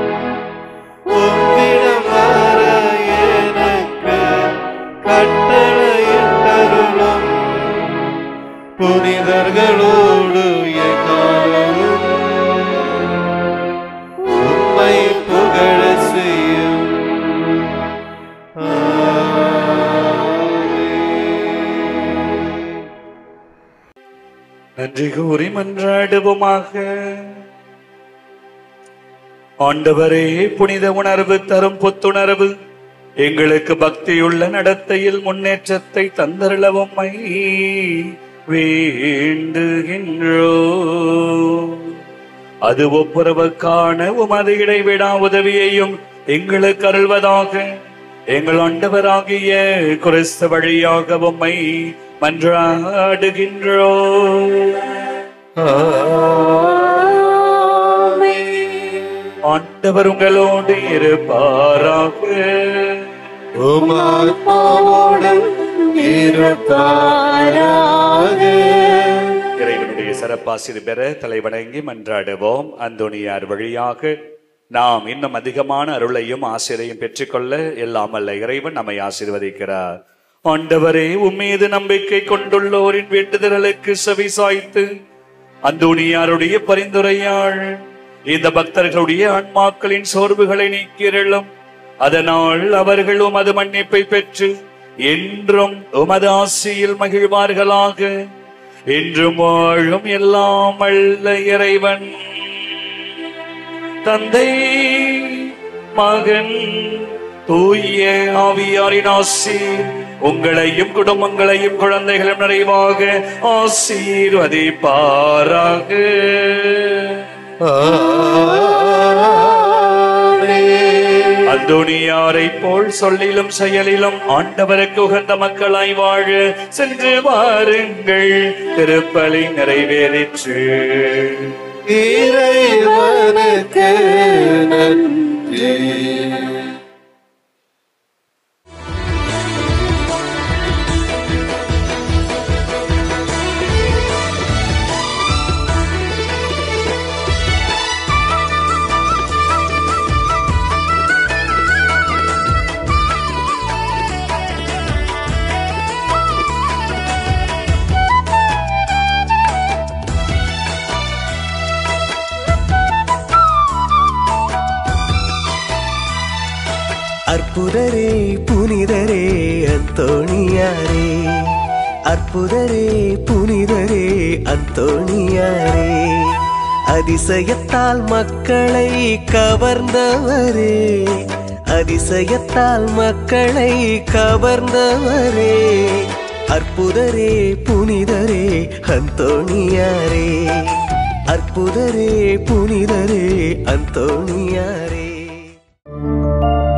உம்மிடம் வர எனக்கு கட்டளையிட்டருளும் புனிதர்களோடு எக்காலமும் உம்மை புகழ செய்யும் ஆமென். நன்றி கூறி மன்றாடுவோமாக ஆண்டவரே புனித உணர்வு தரும் புத்துணர்வு எங்களுக்கு பக்தியுள்ள நடத்தையில் முன்னேற்றத்தை தந்தருளவும்மை வேண்டுகின்றோ அது ஒப்புரவுக்கான உமது இடைவிடா உதவியையும் எங்களுக்கு அருள்வதாக எங்கள் ஆண்டவராகிய கிறிஸ்து வழியாக உம்மை மன்றாடுகின்றோ ஆண்டவர் உங்களோடு இருப்பாராக உமாத்மாவோடும் இருப்பாராக இறைவனுடைய சிறப்பாசிரி பெற தலைவணங்கி மன்றாடுவோம் அந்தோனியார் வழியாக நாம் இன்னும் அதிகமான அருளையும் ஆசிரியையும் பெற்றுக்கொள்ள எல்லாம் அல்ல இறைவன் நம்மை ஆசீர்வதிக்கிறார் ஆண்டவரே உம்மீது நம்பிக்கை கொண்டுள்ளோரின் வேண்டுதலுக்கு செவி சாய்த்து அந்தோனியாருடைய பரிந்துரையாள் இந்த பக்தர்களுடைய ஆன்மாக்களின் சோர்வுகளை நீக்கிரளும் அதனால் அவர்கள் உமது மன்னிப்பை பெற்று என்றும் உமது ஆசியில் மகிழ்வார்களாக என்றும் வாழும் எல்லாம் அல்ல இறைவன் தந்தை மகன் தூய ஆவியாரின் ஆசி உங்களையும் குடும்பங்களையும் குழந்தைகளும் நிறைவாக ஆசீர்வதிப்பாராக அந்தோனியாரை போல் சொல்லிலும் செயலிலும் ஆண்டவருக்கு உகந்த மக்களாய் வாழ சென்று வாருங்கள் திருப்பலி நிறைவேறிற்று இறைவனுக்கு நன்றி அற்புதரே புனிதரே அந்தோணியாரே அற்புதரே புனிதரே அந்தோணியாரே அதிசயத்தால் மக்களை கவர்ந்தவரே அதிசயத்தால் மக்களை கவர்ந்தவரே அற்புதரே புனிதரே அந்தோணியாரே அற்புதரே புனிதரே அந்தோணியாரே